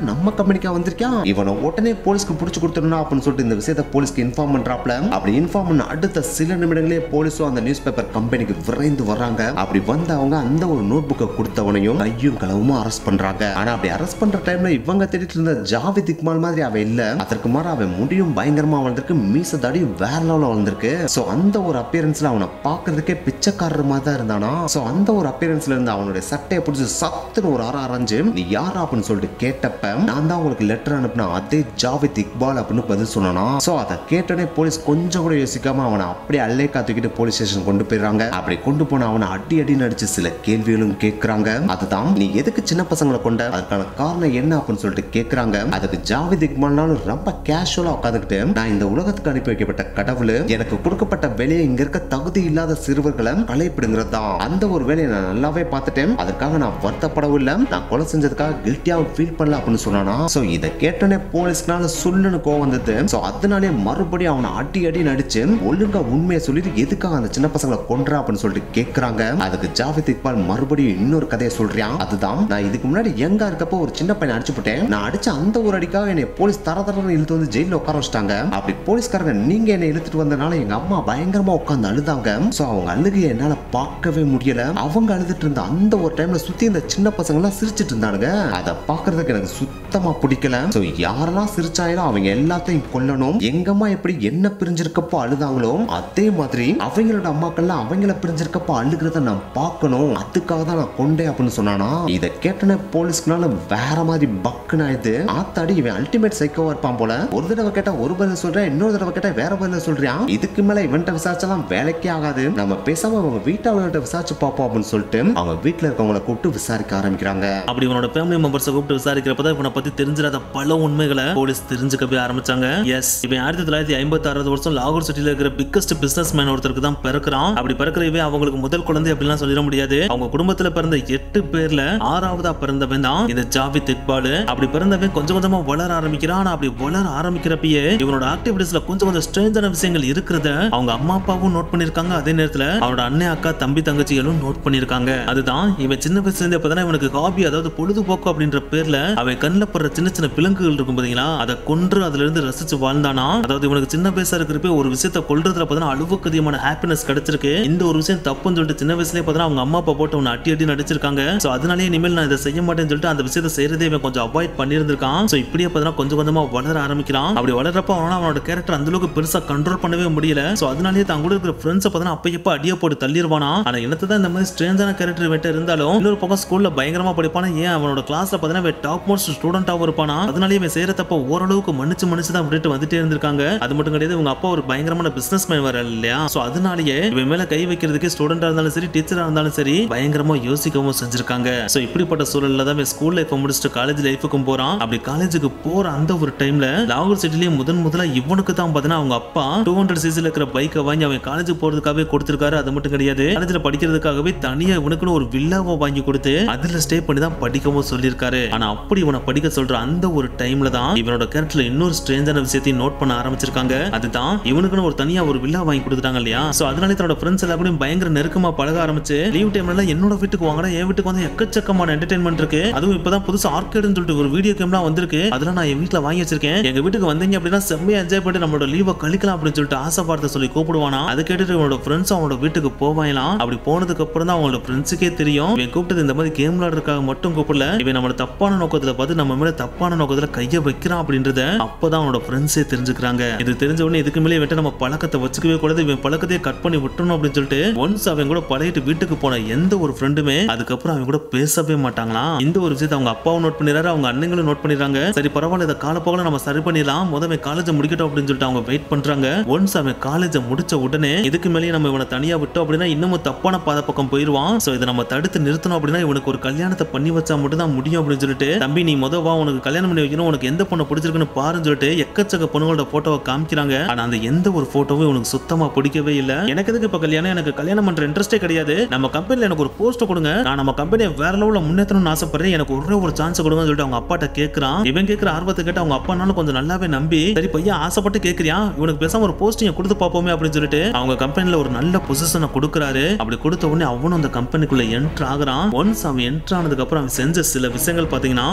நம்ம கம்பெனிக்கா வந்திருக்கான் இவனை உடனே போலீஸ்க்கு புடிச்சு கொடுத்துடணும் அப்படின்னு சொல்லிட்டு இந்த விஷயத்த போலீஸ்க்கு இன்ஃபார்ம் பண்றாப்ல அப்படி இன்ஃபார்ம் பண்ண அடுத்த சில நிமிடங்களே போலீஸும் அந்த நியூஸ் பேப்பர் கம்பெனிக்கு விரைந்து வர்றாங்க அப்படி வந்த அவங்க அந்த ஒரு நோட் புக்கை கொடுத்தவனையும் கையும் களவுமா அரெஸ்ட் பண்றாங்க ஆனா அப்படி அரெஸ்ட் பண்ற டைம்ல இவங்க தேடிட்டு இருந்த ஜாவித் இக்மால் மாதிரி அவன் இல்ல அதற்கு மாற அவன் முடியும் பயங்கரமா வளர்ந்திருக்கு மீச தாடி வேற லெவலில் வளர்ந்திருக்கு சோ அந்த ஒரு அப்பியரன்ஸ்ல அவனை பார்க்கறதுக்கே பிச்சைக்காரர் மாதிரி தான் இருந்தானா சோ அந்த ஒரு அப்பியரன்ஸ்ல இருந்து அவனுடைய சட்டையை பிடிச்சி சத்துன்னு ஒரு அற அரைஞ்சு நீ யாரா அப்படின்னு சொல்லிட்டு கேட்டப்ப நான் தான் உங்களுக்கு லெட்டர் அனுப்பின அதே ஜாவித் இக்பால் அப்படின்னு பதில் சொன்னானா சோ அதை கேட்டோடனே போலீஸ் கொஞ்சம் கூட யோசிக்காம அவனை அப்படியே அல்லே காத்துக்கிட்டு போலீஸ் ஸ்டேஷன் கொண்டு போயிடுறாங்க அப்படி கொண்டு போன அவனை அடி அடி நடிச்சு சில கேள்விகளும் கேட்கறாங்க அதுதான் நீ எதுக்கு சின்ன பசங்களை கொண்ட அதுக்கான காரணம் என்ன அப்படின்னு சொல்லிட்டு கேட்கறாங்க அதுக்கு ஜாவித் இக்மால்னாலும் ரொம்ப கேஷுவலா உட்காந்துக்கிட்டு நான் இந்த உலகத்துக்கு அனுப்பி வைக்கப்பட்ட கடவுள் எனக்கு கொடுக்கப்பட்ட வேலையை இங்க இருக்க தகுதி இல்லாத சிறுவர்களை கலைப்பிடுங்கிறது தான் அந்த ஒரு வேலையை நான் நல்லாவே பார்த்துட்டேன் அதுக்காக நான் வருத்தப்படவும் இல்லை நான் கொலை செஞ்சதுக்காக கில்ட்டியாவும் ஃபீல் பண்ணல அப்படின்னு சொன்னானா சோ இதை கேட்டோன்னே போலீஸ்னால சொல்லுன்னு கோவம் வந்தது சோ அதனாலே மறுபடியும் அவனை அடி அடி நடிச்சு ஒழுங்கா உண்மையை சொல்லிட்டு எதுக்காக அந்த சின்ன பசங்களை கொன்றா அப்படின்னு சொல்லிட்டு கேக்குறாங்க அதுக்கு ஜாவித் இக்பால் மறுபடியும் இன்னொரு கதையை சொல்றான் அதுதான் நான் இதுக்கு முன்னாடி எங்க இருக்கப்போ ஒரு சின்ன பையனை அடிச்சு போட்டேன் நான் அடிச்ச அந்த ஒரு அடிக்காக என்னை போலீஸ் தர தரன்னு இழுத்து வந்து ஜெயில உட்கார வச்சிட்டாங்க அப்படி போலீஸ்காரங்க நீங்க என்னை இழுத்துட்டு வந்தனால எங்க அம்மா பயங்கரமா உட்காந்து அழுதாங்க சோ அவங்க அழுகையை என்னால பார்க்கவே முடியல அவங்க அழுதுட்டு இருந்த அந்த ஒரு டைம்ல சுத்தி இந்த சின்ன பசங்க எல்லாம் சிரிச்சிட்டு இருந்தானுங்க அதை பார்க்கறதுக்கு எனக்கு சுத்தமா பிடிக்கல சோ யாரெல்லாம் சிரிச்சாங்களோ அவங்க எல்லாத்தையும் கொல்லணும் எங்க அம்மா எப்படி என்ன பிரிஞ்சிருக்கப்போ அழுதாங்களோ அதே மாதிரி அவங்களோட அம்மாக்கள்லாம் அவங்கள பிரிஞ்சிருக்கப்போ அழுகிறத நான் பார்க்கணும் அதுக்காக தான் நான் கொண்டேன் அப்படின்னு சொன்னானா இதை கேட்டனே போலீஸ்க்குனால வேற மாதிரி பக்குன்னு ஆயிடுது ஆத்தாடி இவன் அல்டிமேட் சைக்கோவா இருப்பான் போல ஒரு தடவை கேட்டா ஒரு பதில் சொல்றேன் இன்னொரு தடவை கேட்டா வேற பதில் சொல்றான் இதுக்கு மேல இவன்ட்ட விசாரிச்சாலாம் வேலைக்கே ஆகாது நம்ம பேசாம அவங்க வீட்டாளர்கிட்ட விசாரிச்சு பார்ப்போம் அப்படின்னு சொல்லிட்டு அவங்க வீட்டுல இருக்கவங்கள கூப்பிட்டு விசாரிக்க ஆரம்பிக்கிறாங்க அப்படி இவனோட ஃபேமிலி மெம்பர்ஸை கூப்பிட்டு விசாரிக்கிறப்பதான் இவனை பத்தி தெரிஞ்சிடாத பல உண்மைகளை போலீஸ் தெரிஞ்சுக்கவே ஆரம்பிச்சாங்க எஸ் இவன் ஆயிரத்தி தொள்ளாயிரத்தி ஐம்பத்தி ஆறாவது வருஷம் லாகூர் சிட்டில இருக்கிற பிக்கஸ்ட் பிசினஸ் மேன் ஒருத்தருக்கு தான் பிறக்கிறான் அப்படி பிறக்கிற இவன் அவங்களுக்கு முதல் குழந்தை அப்படிலாம் சொல்லிட முடியாது அவங்க குடும்பத்துல பிறந்த எட்டு பேர்ல ஆறாவதா பிறந்தவன் தான் இந்த ஜாவித் இக்பால் அப்படி பிறந்தவன் கொஞ்சம் கொஞ்சமா வளர ஆரம்பிக்கிறான் ஆனா அப்படி வளர ஆரம்பிக்கிறப்பயே இவனோட ஆக்டிவிட்டிஸ்ல கொஞ்சம் கொஞ்சம் ஸ்ட்ரேஞ்சான விஷயங்கள் இருக்கிறத அவங்க அம்மா அப்பாவும் நோட் பண்ணிருக்காங்க அதே நேரத்துல அவனோட அண்ணன் அக்கா தம்பி தங்கச்சிகளும் நோட் பண்ணிருக்காங்க அதுதான் இவன் சின்ன வயசுல இருந்து இப்பதான் இவனுக்கு ஹாபி அதாவது பொழுதுபோக்கு அப்படின்ற பேர்ல அவன் கண்ணில் படுற சின்ன சின்ன பிளங்குகள் இருக்கும் பாத்தீங்களா அதை கொன்று அதுல இருந்து ரசிச்சு வாழ்ந்தானா அதாவது இவனுக்கு சின்ன வயசா இருக்கிறப்ப ஒரு விஷயத்த கொல்றதுல பார்த்தா அளவுக்கு அதிகமான ஹாப்பினஸ் கிடைச்சிருக்கு இந்த ஒரு விஷயம் தப்புன்னு சொல்லிட்டு சின்ன வயசுலயே பார்த்தா அவங்க அம்மா அப்பா போட்டு அவனை அட்டி அட்டி நடிச்சிருக்காங்க சோ அதனாலே இனிமேல் நான் இதை செய்ய மாட்டேன்னு சொல்லிட்டு அந்த விஷயத்தை செய்யறதே இவன் கொஞ்சம் அவாய்ட் பண்ணியிருந்திருக்கான் சோ இப்படியே பார்த்தா கொஞ்சம் கொஞ்சமா வளர ஆரம்பிக்கிறான் அப்படி வளர்றப்ப அவனால அவனோட கேரக்டர் அந்த அளவுக்கு பெருசா கண்ட்ரோல் பண்ணவே முடியல சோ அதனாலேயே தான் கூட இருக்கிற ஃப்ரெண்ட்ஸை பார்த்தா அப்ப எப்ப அடிய போட்டு தள்ளிடுவானா ஆனா என்னத்தை தான் இந்த மாதிரி ஸ்ட்ரேஞ்சான கேரக்டர் வெட்ட இருந்தாலும் இன்னொரு பக்கம் ஸ்கூல்ல பயங்கரமா படிப்பானா ஏன் அவனோட கிளாஸ்ல பார்த்தீங்கன்னா டாப் மோஸ்ட் ஸ்டூடெண்டாவும் இருப்பானா அதனாலேயே இவன் செய்யற தப்ப ஓரளவுக்கு மன்னிச்சு மன்னிச்சு தான் விட்டுட்டு வந்துட்டே இருந்திருக்காங்க அது மட்டும் கிடையாது இவங்க அப்பா ஒரு பயங்கரமான பிசினஸ் மேன் வர இல்லையா சோ அதனாலேயே இவன் மேல கை வைக்கிறதுக்கு ஸ்டூடெண்டா இருந்தாலும் சரி டீச்சரா இருந்தாலும் சரி பயங்கரமா யோசிக்கவும் செஞ்சிருக்காங்க சோ இப்படிப்பட்ட சூழல்ல தான் இவன் ஸ்கூல் லைஃப் முடிச்சுட்டு காலேஜ் லைஃபுக்கும் போறான் அப்படி காலேஜுக்கு போற அந்த ஒரு டைம்ல லாகூர் சிட்டிலேயே முதன் முதலா இவனுக்கு தான் பார்த்தீங்கன்னா அவங்க அப்பா டூ ஹண்ட்ரட் சிசில இருக்கிற பைக்கை வாங்கி அவன் காலேஜ் போறதுக்காகவே கொடுத்திருக்காரு அது மட்டும் கிடையாது காலேஜ்ல படிக்கிறதுக்காகவே தனியா இவனுக்குன்னு ஒரு வில்லாவை வாங்கி கொடுத்து அதுல ஸ்டே பண்ணி தான் படிக்கவும் சொல்லியிருக்காரு ஆனா அப்படி இவனை படிக்க சொல்ற அந்த ஒரு டைம்ல தான் இவனோட கேரக்டர்ல இன்னொரு ஸ்ட்ரேஞ்சான விஷயத்தையும் நோட் பண்ண ஆரம்பிச்சிருக்காங்க அதுதான் இவனுக்குன்னு ஒரு தனியா ஒரு வில்லா வாங்கி கொடுத்துட்டாங்க இல்லையா சோ அதனால தன்னோட ஃப்ரெண்ட்ஸ் எல்லா கூடயும் பயங்கர நெருக்கமா பழக ஆரம்பிச்சு லீவ் டைம்ல எல்லாம் என்னோட வீட்டுக்கு வாங்கடா என் வீட்டுக்கு வந்து எக்கச்சக்கமான என்டர்டைன்மெண்ட் இருக்கு அதுவும் இப்பதான் புதுசா ஆர்கேடுன்னு சொல்லிட்டு ஒரு வீடியோ கேம்லாம் வந்திருக்கு அதெல்லாம் நான் என் வீட்ல வாங்கி வச்சிருக்கேன் எங்க வீட்டுக்கு வந்தீங்க அப்படின்னா செம்மையா என்ஜாய் பண்ணிட்டு நம்மளோட லீவை கழிக்கலாம் அப்படின்னு சொல்லிட்டு ஆசை வார்த்தை சொல்லி கூப்பிடுவானா அதை கேட்டுட்டு இவனோட ஃப்ரெண்ட்ஸ் அவனோட வீட்டுக்கு போவாங்களாம் அப்படி போனதுக்கு அப்புறம் தான் அவங்களோட ஃப்ரெண்ட்ஸுக்கே தெரியும் இவன் கூப்பிட்டது இந்த மாதிரி கேம் விளையாடுறதுக்காக மட்டும் கூப்பிடல இவன் நம்மள தப்பான நோக்கத்துல பார்த்து நம்ம மேல தப்பான நோக்கத்துல கைய வைக்கிறான் அப்படின்றத அப்பதான் அவனோட ஃப்ரெண்ட்ஸே தெரிஞ்சுக்கிறாங்க இது தெரிஞ்ச உடனே இதுக்கு மேலே இவன்ட்ட நம்ம பழக்கத்தை வச்சுக்கவே கூடாது இவன் பழக்கத்தையே கட் பண்ணி விட்டுறணும் அப்படின்னு சொல்லிட்டு ஒன்ஸ் அவன் கூட பழகிட்டு வீட்டுக்கு போன எந்த ஒரு ஃப்ரெண்டுமே அதுக்கப்புறம் அவன் கூட பேசவே மாட்டாங்களாம் இந்த ஒரு விஷயத்தை அவங்க அப்பாவும் நோட் பண்ணிடுறாரு அவங்க அண்ணங்களும் நோட் பண்ணிடுறாங்க சரி பரவாயில்ல இதை காலப்போக்கில் நம்ம சரி பண்ணிடலாம் முதல்ல காலேஜ் முடிக்கட்டும் அப்படின்னு சொல்லிட்டு அவங்க வெயிட் பண்றாங்க ஒன்ஸ் அவன் காலேஜை முடிச்ச உடனே இதுக்கு மேலேயே நம்ம இவனை தனியா விட்டோம் அப்படின்னா இன்னமும் தப்பான பாதை பக்கம் போயிருவான் சோ இதை நம்ம தடுத்து நிறுத்தணும் அப்படின்னா இவனுக்கு ஒரு கல்யாணத்தை பண்ணி வச்சா மட்டும் தான் முடியும் அப்படின்னு சொல்லிட்டு தம்பி நீ முத வா உனக்கு கல்யாணம் பண்ணி வைக்கணும் உனக்கு எந்த பொண்ணை பிடிச்சிருக்குன்னு பாருன்னு சொல்லிட்டு எக்கச்சக்க பொண்ணுகளோட போட்டோவை காமிக்கிறாங்க ஆனா அந்த எந்த ஒரு போட்டோவும் இவனுக்கு சுத்தமா பிடிக்கவே இல்ல எனக்கு எதுக்கு இப்ப கல்யாணம் எனக்கு கல்யாணம் பண்ற இன்ட்ரெஸ்டே கிடையாது நம்ம கம்பெனில எனக்கு ஒரு போஸ்ட் கொடுங்க நான் நம்ம கம்பெனியை வேற லெவல்ல முன்னேற்றணும்னு ஆசைப்படுறேன் எனக்கு ஒரே ஒரு சான்ஸ் கொடுங்கன்னு சொல்லிட்டு அவங்க அப்பாட்ட கேட்கறான் இவன் கேட்கிற ஆர்வத்தை கேட்டு அவங்க அப்பானாலும் கொஞ்சம் நல்லாவே நம்பி சரி பையன் ஆசைப்பட்டு கேட்கறியா இவனுக்கு பேசாம ஒரு போஸ்டிங் கொடுத்து பார்ப்போமே அப்படின்னு சொல்லிட்டு அவங்க கம்பெனில ஒரு நல்ல பொசிஷனை கொடுக்குறாரு அப்படி கொடுத்த உடனே அவனும் அந்த கம்பெனிக்குள்ள என்ட்ரு ஆகுறான் ஒன்ஸ் அவன் என்ட்ரு ஆனதுக்கு அப்புறம் அவன் செஞ்ச சில விஷயங்கள் பாத்தீங்கன்னா அவங்க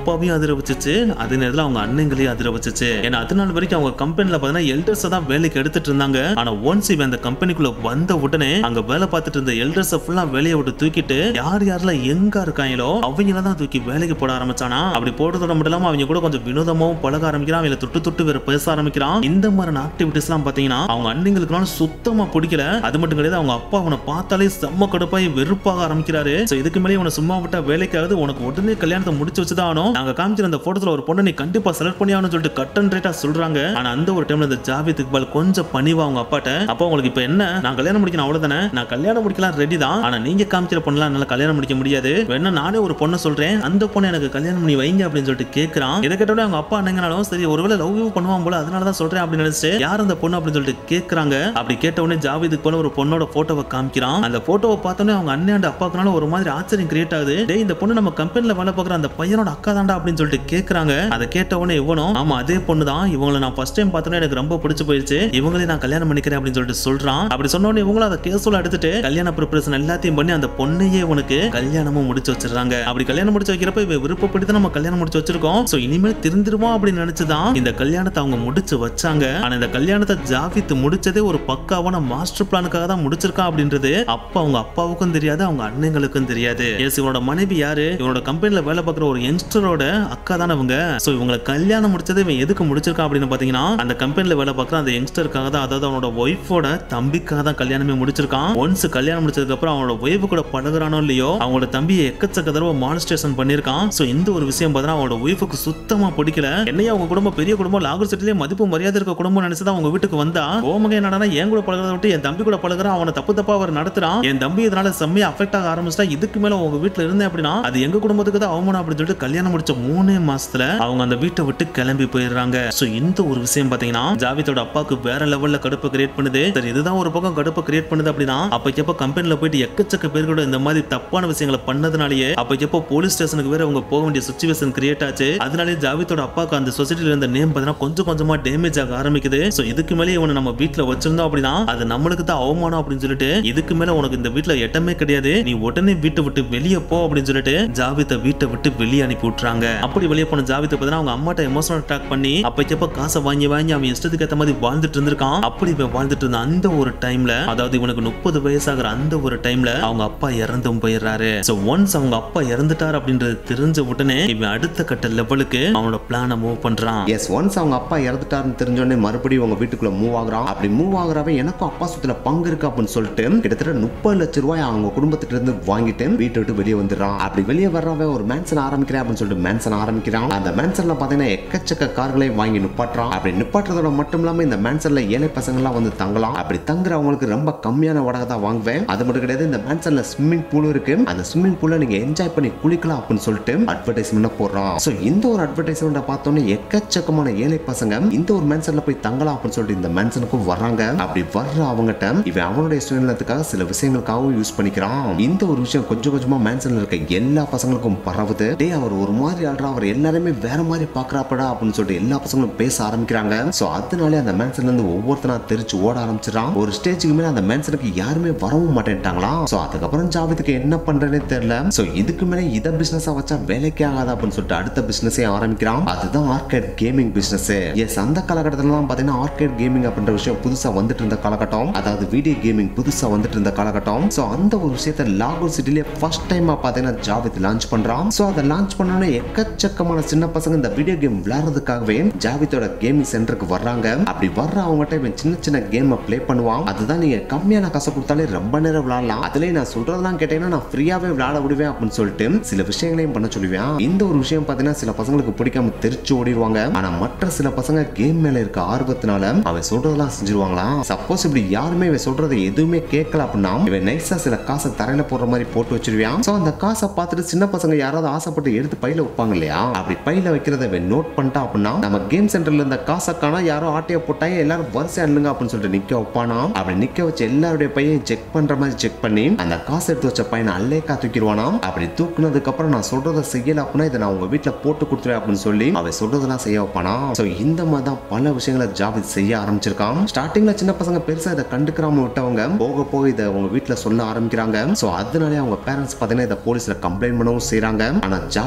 அப்பாவையும் அதிர வச்சுச்சு அதே நேரத்தில் அவங்க அண்ணங்களையும் அதிர வச்சுச்சு ஏன்னா அது நாள் வரைக்கும் அவங்க கம்பெனில பார்த்தீங்கன்னா எல்டர்ஸை தான் வேலைக்கு எடுத்துட்டு இருந்தாங்க ஆனா ஒன்ஸ் இவன் அந்த கம்பெனிக்குள்ள வந்த உடனே அங்க வேலை பார்த்துட்டு இருந்த எல்டர்ஸை ஃபுல்லா வேலையை விட்டு தூக்கிட்டு யார் யாரெல்லாம் எங்க இருக்காங்களோ அவங்கள தான் தூக்கி வேலைக்கு போட ஆரம்பிச்சானா அப்படி போடுறதோட மட்டும் இல்லாம அவங்க கூட கொஞ்சம் வினோதமாவும் பழக ஆரம்பிக்கிறான் அவங்கள தொட்டு தொட்டு வேற பேச ஆரம்பிக்கிறான் இந்த மாதிரியான ஆக்டிவிட்டிஸ் எல்லாம் பாத்தீங்கன்னா அவங்க அண்ணங்களுக்கு சுத்தமா பிடிக்கல அது மட்டும் கிடையாது அவங்க அப்பா அவனை பார்த்தாலே செம்ம கடுப்பாய் வெறுப்பாக ஆரம்பிக்கிறாரு சோ இதுக்கு மேலே இவனை சும்மா விட்டா வேலைக்காவது உனக்கு உடனே கல்யாணத்தை முடிச்சு வச்சுதான் ஆகணும் நாங்க காமிக்கிற அந்த போட்டோல ஒரு பொண்ணை நீ கண்டிப்பா செலக்ட் பண்ணி ஆகணும்னு சொல்லிட்டு கட் அண்ட் ரைட்டா சொல்றாங்க ஆனா அந்த ஒரு டைம்ல இந்த ஜாவித் இக்பால் கொஞ்சம் பணிவா அவங்க அப்பாட்ட அப்பா உங்களுக்கு இப்ப என்ன நான் கல்யாணம் முடிக்கணும் அவ்வளவுதானே நான் கல்யாணம் முடிக்கலாம் ரெடி தான் ஆனா நீங்க காமிக்கிற பொண்ணலாம் என்னால கல்யாணம் முடிக்க முடியாது வேணா நானே ஒரு பொண்ணை சொல்றேன் அந்த பொண்ணை எனக்கு கல்யாணம் பண்ணி வைங்க அப்படின்னு சொல்லிட்டு கேட்கறான் இதை கேட்டோட அவங்க அப்பா என்னங்கனாலும் சரி ஒருவேளை லவ் யூ பண்ணுவான் போல அதனால தான் சொல்றேன் அப்படின்னு நினைச்சு யார் அந்த பொண்ணு அப்படின்னு சொல்லிட்டு கேட்கறாங்க அப்படி கேட்ட உடனே ஜாவிதுக்கு போல ஒரு பொண்ணோட போட்டோவை காமிக்கிறான் அந்த போட்டோவை பார்த்தோன்னே அவங்க அண்ணன் அப்பாக்குனால ஒரு மாதிரி ஆச்சரியம் கிரியேட் ஆகுது டேய் இந்த பொண்ணு நம்ம கம்பெனில வேலை பார்க்குற அந்த பையனோட அக்கா தாண்டா அப்படின்னு சொல்லிட்டு கேட்கறாங்க அதை கேட்ட உடனே இவனும் ஆமா அதே பொண்ணு தான் இவங்களை நான் ஃபர்ஸ்ட் டைம் பார்த்தோன்னே எனக்கு ரொம்ப பிடிச்சு போயிருச்சு இவங்களே நான் கல்யாணம் பண்ணிக்கிறேன் அப்படின்னு சொல்லிட்டு சொல்றான் அப்படி சொன்ன உடனே இவங்களும் அதை கேஸோட எடுத்துட்டு கல்யாண ப்ரிப்பரேஷன் எல்லாத்தையும் பண்ணி அந்த பொண்ணையே உனக்கு கல்யாணமும் முடிச்சு வச்சிடுறாங்க அப்படி கல்யாணம் முடிச்சு வைக்கிறப்ப இவ விருப்பப்படி தான் நம்ம கல்யாணம் முடிச்சு வச்சிருக்கோம் சோ இனிமேல் திருந்திருவோம் அப்படின்னு நினைச்சுதான் இந்த கல்யாணத்தை அவங்க முடிச்சு வச்சாங்க ஆனா இந்த கல்யாணத்தை ஜாவித் முடிச்சதே ஒரு பக்காவான மாஸ்டர் பிளானுக்காக தான் முடிச்சிருக்கான் அப்படின்றது அப்ப அவங்க அப்பாவுக்கும் தெரியாது அவங்க அண்ணங்களுக்கும் தெரியாது எஸ் இவனோட மனைவி யாரு இவனோட கம்பெனில வேலை பார்க்குற ஒரு யங்ஸ்டரோட அக்கா தானே அவங்க சோ இவங்களை கல்யாணம் முடிச்சது இவன் எதுக்கு முடிச்சிருக்கான் அப்படின்னு பாத்தீங்கன்னா அந்த கம்பெனில வேலை பார்க்குற அந்த யங்ஸ்டருக்காக தான் அதாவது அவனோட ஒய்ஃபோட தம்பிக்காக தான் கல்யாணமே முடிச்சிருக்கான் ஒன்ஸ் கல்யாணம் முடிச்சதுக்கு அப்புறம் அவனோட ஒய்ஃபு கூட பழகுறானோ இல்லையோ அவங்களோட தம்பியை எக்கச்சக்க தடவை மானிஸ்டேஷன் பண்ணியிருக்கான் சோ இந்த ஒரு விஷயம் பார்த்தா அவனோட ஒய்ஃபுக்கு சுத்தமா பிடிக்கல என்னையா அவங்க குடும்பம் பெரிய குடும்பம் லாகூர் சிட்டிலே மதிப்பு மரியாதை இருக்க குடும்பம் நினைச்சுதான் அவங்க வீட்டுக்கு வந்தா ஓமக என்னடா என் கூட பழகிறத விட்டு என் தம்பி கூட பழகுறான் அவனை தப்பு தப்பா அவர் நடத்துறான் என் தம்பி இதனால செம்மையா அஃபெக்ட் ஆக ஆரம்பிச்சிட்டா இதுக்கு மேல உங்க வீட்டுல இருந்தேன் அப்படின்னா அது எங்க குடும்பத்துக்கு தான் அவமானம் அப்படின்னு சொல்லிட்டு கல்யாணம் முடிச்ச மூணே மாசத்துல அவங்க அந்த வீட்டை விட்டு கிளம்பி போயிடுறாங்க சோ இந்த ஒரு விஷயம் பாத்தீங்கன்னா ஜாவித்தோட அப்பாவுக்கு வேற லெவல்ல கடுப்பு கிரியேட் பண்ணுது சரி இதுதான் ஒரு பக்கம் கடுப்பு கிரியேட் பண்ணுது அப்படின்னா அப்பக்கப்ப கம்பெனில போயிட்டு எக்கச்சக்க பேர் கூட இந்த மாதிரி தப்பான விஷயங்களை பண்ணதுனாலயே அப்பக்கப்போ போலீஸ் ஸ்டேஷனுக்கு வேற அவங்க போக வேண்டிய சுச்சுவேஷன் கிரியேட் ஆச்சு அதனாலே ஜாவித்தோட அப்பாவுக்கு அந்த சொசைட்டில இருந்த நேம் பார்த்தீங்கன்னா கொஞ்சம் கொஞ்சமா டேமேஜ் ஆக ஆரம்பிக்குது சோ இதுக்கு மேலே இவனை நம்ம வீட்ல வச்சிருந்தோம் அப்படின்னா அது நம்மளுக்கு தான் அவமானம் அப்படின்னு சொல்லிட்டு இதுக்கு மேல உனக்கு இந்த வீட்ல இடமே கிடையாது நீ உடனே வீட்டை விட்டு வெளியே போ அப்படின்னு சொல்லிட்டு ஜாவித்தை வீட்டை விட்டு வெளியே அனுப்பி விட்டுறாங்க அப்படி வெளியே போன ஜாவித்தை பார்த்தீங்கன்னா அவங்க அம்மாட்ட எமோஷனல் அட்டாக் பண்ணி அப்பக்கப்ப காசை வாங்கி வாங்கி அவன் இஷ்டத்துக்கு ஏத்த மாதிரி வாழ்ந்துட்டு இருந்திருக்கான் அப்படி இவன் வாழ்ந்துட்டு இருந்த அந்த ஒரு டைம்ல அதாவது இவனுக்கு முப்பது வயசாகிற அந்த ஒரு டைம்ல அவங்க அப்பா இறந்தும் போயிடுறாரு சோ ஒன்ஸ் அவங்க அப்பா இறந்துட்டார் அப்படின்றது தெரிஞ்ச உடனே இவன் அடுத்த கட்ட லெவலுக்கு அவனோட பிளானை மூவ் பண்றான் எஸ் ஒன்ஸ் அவங்க அப்பா இறந்துட்டாருன்னு தெரிஞ்சோடனே மறுபடியும் அவங்க வீட்டுக்குள்ள மூவ் ஆகுறான் அப்படி மூவ் ஆகுறவன் எனக்கும் அப்பா சொத்துல பங்கு இருக்கு அப்படின்னு சொல்லிட்டு கிட்டத்தட்ட முப்பது லட்ச ரூபாய் அவங்க குடும்பத்திட்ட இருந்து வாங்கிட்டு வீட்டை விட்டு வெளியே வந்துடுறான் அப்படி வெளியே வர்றவன் ஒரு மேன்சன் ஆரம்பிக்கிறேன் அப்படின்னு சொல்லிட்டு மேன்சன் ஆரம்பிக்கிறான் அந்த மேன்சன்ல பாத்தீங்கன்னா எக்கச்சக்க கார்களை வாங்கி நிப்பாட்டுறான் அப்படி நிப்பாட்டுறதோட மட்டும் இல்லாம இந்த மேன்சன்ல ஏழை பசங்கள்லாம் வந்து தங்கலாம் அப்படி தங்குறவங்களுக்கு ரொம்ப கம்மியான வாடகை தான் வாங்குவேன் அது மட்டும் கிடையாது இந்த மேன்சன்ல ஸ்விம்மிங் பூலும் இருக்கு அந்த ஸ்விம்மிங் பூல்ல நீங்க என்ஜாய் பண்ணி குளிக்கலாம் அப்படின்னு சொல்லிட்டு அட்வர்டைஸ்மெண்ட் போடுறான் சோ இந்த ஒரு அட்வர்டைஸ்மெண்ட் பார்த்தோன்னே எக்கச்சக்கமான ஏழை பசங்க இந்த ஒரு மேன்சன்ல போய் தங்கலாம் அப்படின்னு சொல்லிட்டு இந்த மேன்சனுக்கும் வர்றாங்க அப்படி வர்ற அவங்ககிட்ட இவன் அவனுடைய சுயநலத்துக்காக சில விஷயங்களுக்காகவும் யூஸ் பண்ணிக்கிறான் இந்த ஒரு விஷயம் கொஞ்சம் கொஞ்சமா மேன்சன்ல இருக்க எல்லா பசங்களுக்கும் பரவுது டேய் அவர் ஒரு மாதிரி ஆடுறா அவர் எல்லாருமே வேற மாதிரி பாக்குறாப்படா அப்படின்னு சொல்லிட்டு எல்லா பசங்களும் பேச ஆரம்பிக்கிறாங்க சோ அதனாலே அந்த மேன்சன்ல இருந்து ஒவ்வொருத்தனா தெரிச்சு ஓட ஆரம்பிச்சிடறான் ஒரு ஸ்டேஜுக்கு மேல அந்த மேன்சனுக்கு யாருமே வரவும் மாட்டேன்ட்டாங்களா சோ அதுக்கப்புறம் ஜாவித்துக்கு என்ன பண்றேனே தெரியல சோ இதுக்கு மேல இத பிசினஸா வச்சா வேலைக்கே ஆகாது அப்படின்னு சொல்லிட்டு அடுத்த பிசினஸே ஆரம்பிக்கிறான் அதுதான் ஆர்கேட் கேமிங் பிசினஸ் எஸ் அந்த காலகட்டத்துல தான் பாத்தீங்கன்னா ஆர்கேட் கேமிங் அப்படின்ற விஷயம் புதுசா வந்துட்டு இருந்த காலகட்டம் அதாவது வீடியோ கேமிங் புதுசா வந்துட்டு இருந்த காலகட்டம் சோ அந்த ஒரு விஷயத்தை லாகூர் சிட்டிலே ஃபர்ஸ்ட் டைமா பாத்தீங்கன்னா ஜாவித் லான்ச் பண்றான் சோ அதை லான்ச் பண்ணோன்னே எக்கச்சக்கமான சின்ன பசங்க இந்த வீடியோ கேம் விளையாடுறதுக்காகவே ஜாவித்தோட கேமிங் சென்டருக்கு வர்றாங்க அப்படி வர்ற அவங்ககிட்ட இவன் சின்ன சின்ன கேமை ப்ளே பண்ணுவான் அதுதான் நீங்க கம்மியான காசை கொடுத்தாலே ரொம்ப நேரம் விளையாடலாம் அதுலயே நான் சொல்றதெல்லாம் கேட்டீங்கன்னா நான் ஃப்ரீயாவே விளையாட விடுவேன் அப்படின்னு சொல்லிட்டு சில விஷயங்களையும் பண்ண சொல்லுவேன் இந்த ஒரு விஷயம் பாத்தீங்கன்னா சில பசங்களுக்கு பிடிக்காம தெரிச்சு ஓடிடுவாங்க ஆனா மற்ற சில பசங்க கேம் மேல இருக்க ஆர்வத்தினால அவன் சொல்றதெல்லாம் செஞ்சிருவாங்களாம் சப்போஸ் இப்படி யாருமே இவன் சொல்றதை எதுவுமே கேட்கல அப்படின்னா இவன் நைஸா சில காசை தரையில போடுற மாதிரி போட்டு வச்சிருவான் சோ அந்த காசை பார்த்துட்டு சின்ன பசங்க யாராவது ஆசைப்பட்டு எடுத்து பையில வைப்பாங்க இல்லையா அப்படி பையில வைக்கிறத இவன் நோட் பண்ணிட்டான் அப்படின்னா நம்ம கேம் சென்டர்ல இருந்த காசை காணா யாரோ ஆட்டைய போட்டாங்க எல்லாரும் வரிசை அள்ளுங்க அப்படின்னு சொல்லிட்டு நிக்க வைப்பானா அப்படி நிக்க வச்ச எல்லாருடைய பையன் செக் பண்ற மாதிரி செக் பண்ணி அந்த காசை எடுத்து வச்ச பையனை அல்லேக்கா தூக்கிடுவானாம் அப்படி தூக்குனதுக்கு அப்புறம் நான் சொல்றதை செய்யல அப்படின்னா இதை நான் உங்க வீட்டுல போட்டு கொடுத்துருவேன் அப்படின்னு சொல்லி அவன் சொல்றதெல்லாம் செய்ய வைப்பானா சோ இந்த மாதிரி தான் பல விஷயங்களை ஜாவித் செய்ய ஆரம்பிச்சிருக்கான் ஸ்டார்டிங்ல சின்ன பசங்க பெருசா இதை கண்டுக்கிறாம விட்டவங்க போக போக இதை அவங்க வீட்டுல சொல்ல ஆரம்பிக்கிறாங்க சோ அதனாலே அவங்க பேரண்ட்ஸ் பாத்தீங்கன்னா இதை போலீஸ்ல கம்ப்ளைண்ட் பண்ணவும் செய்றாங்க ஆனா ஜாவித்திட்ட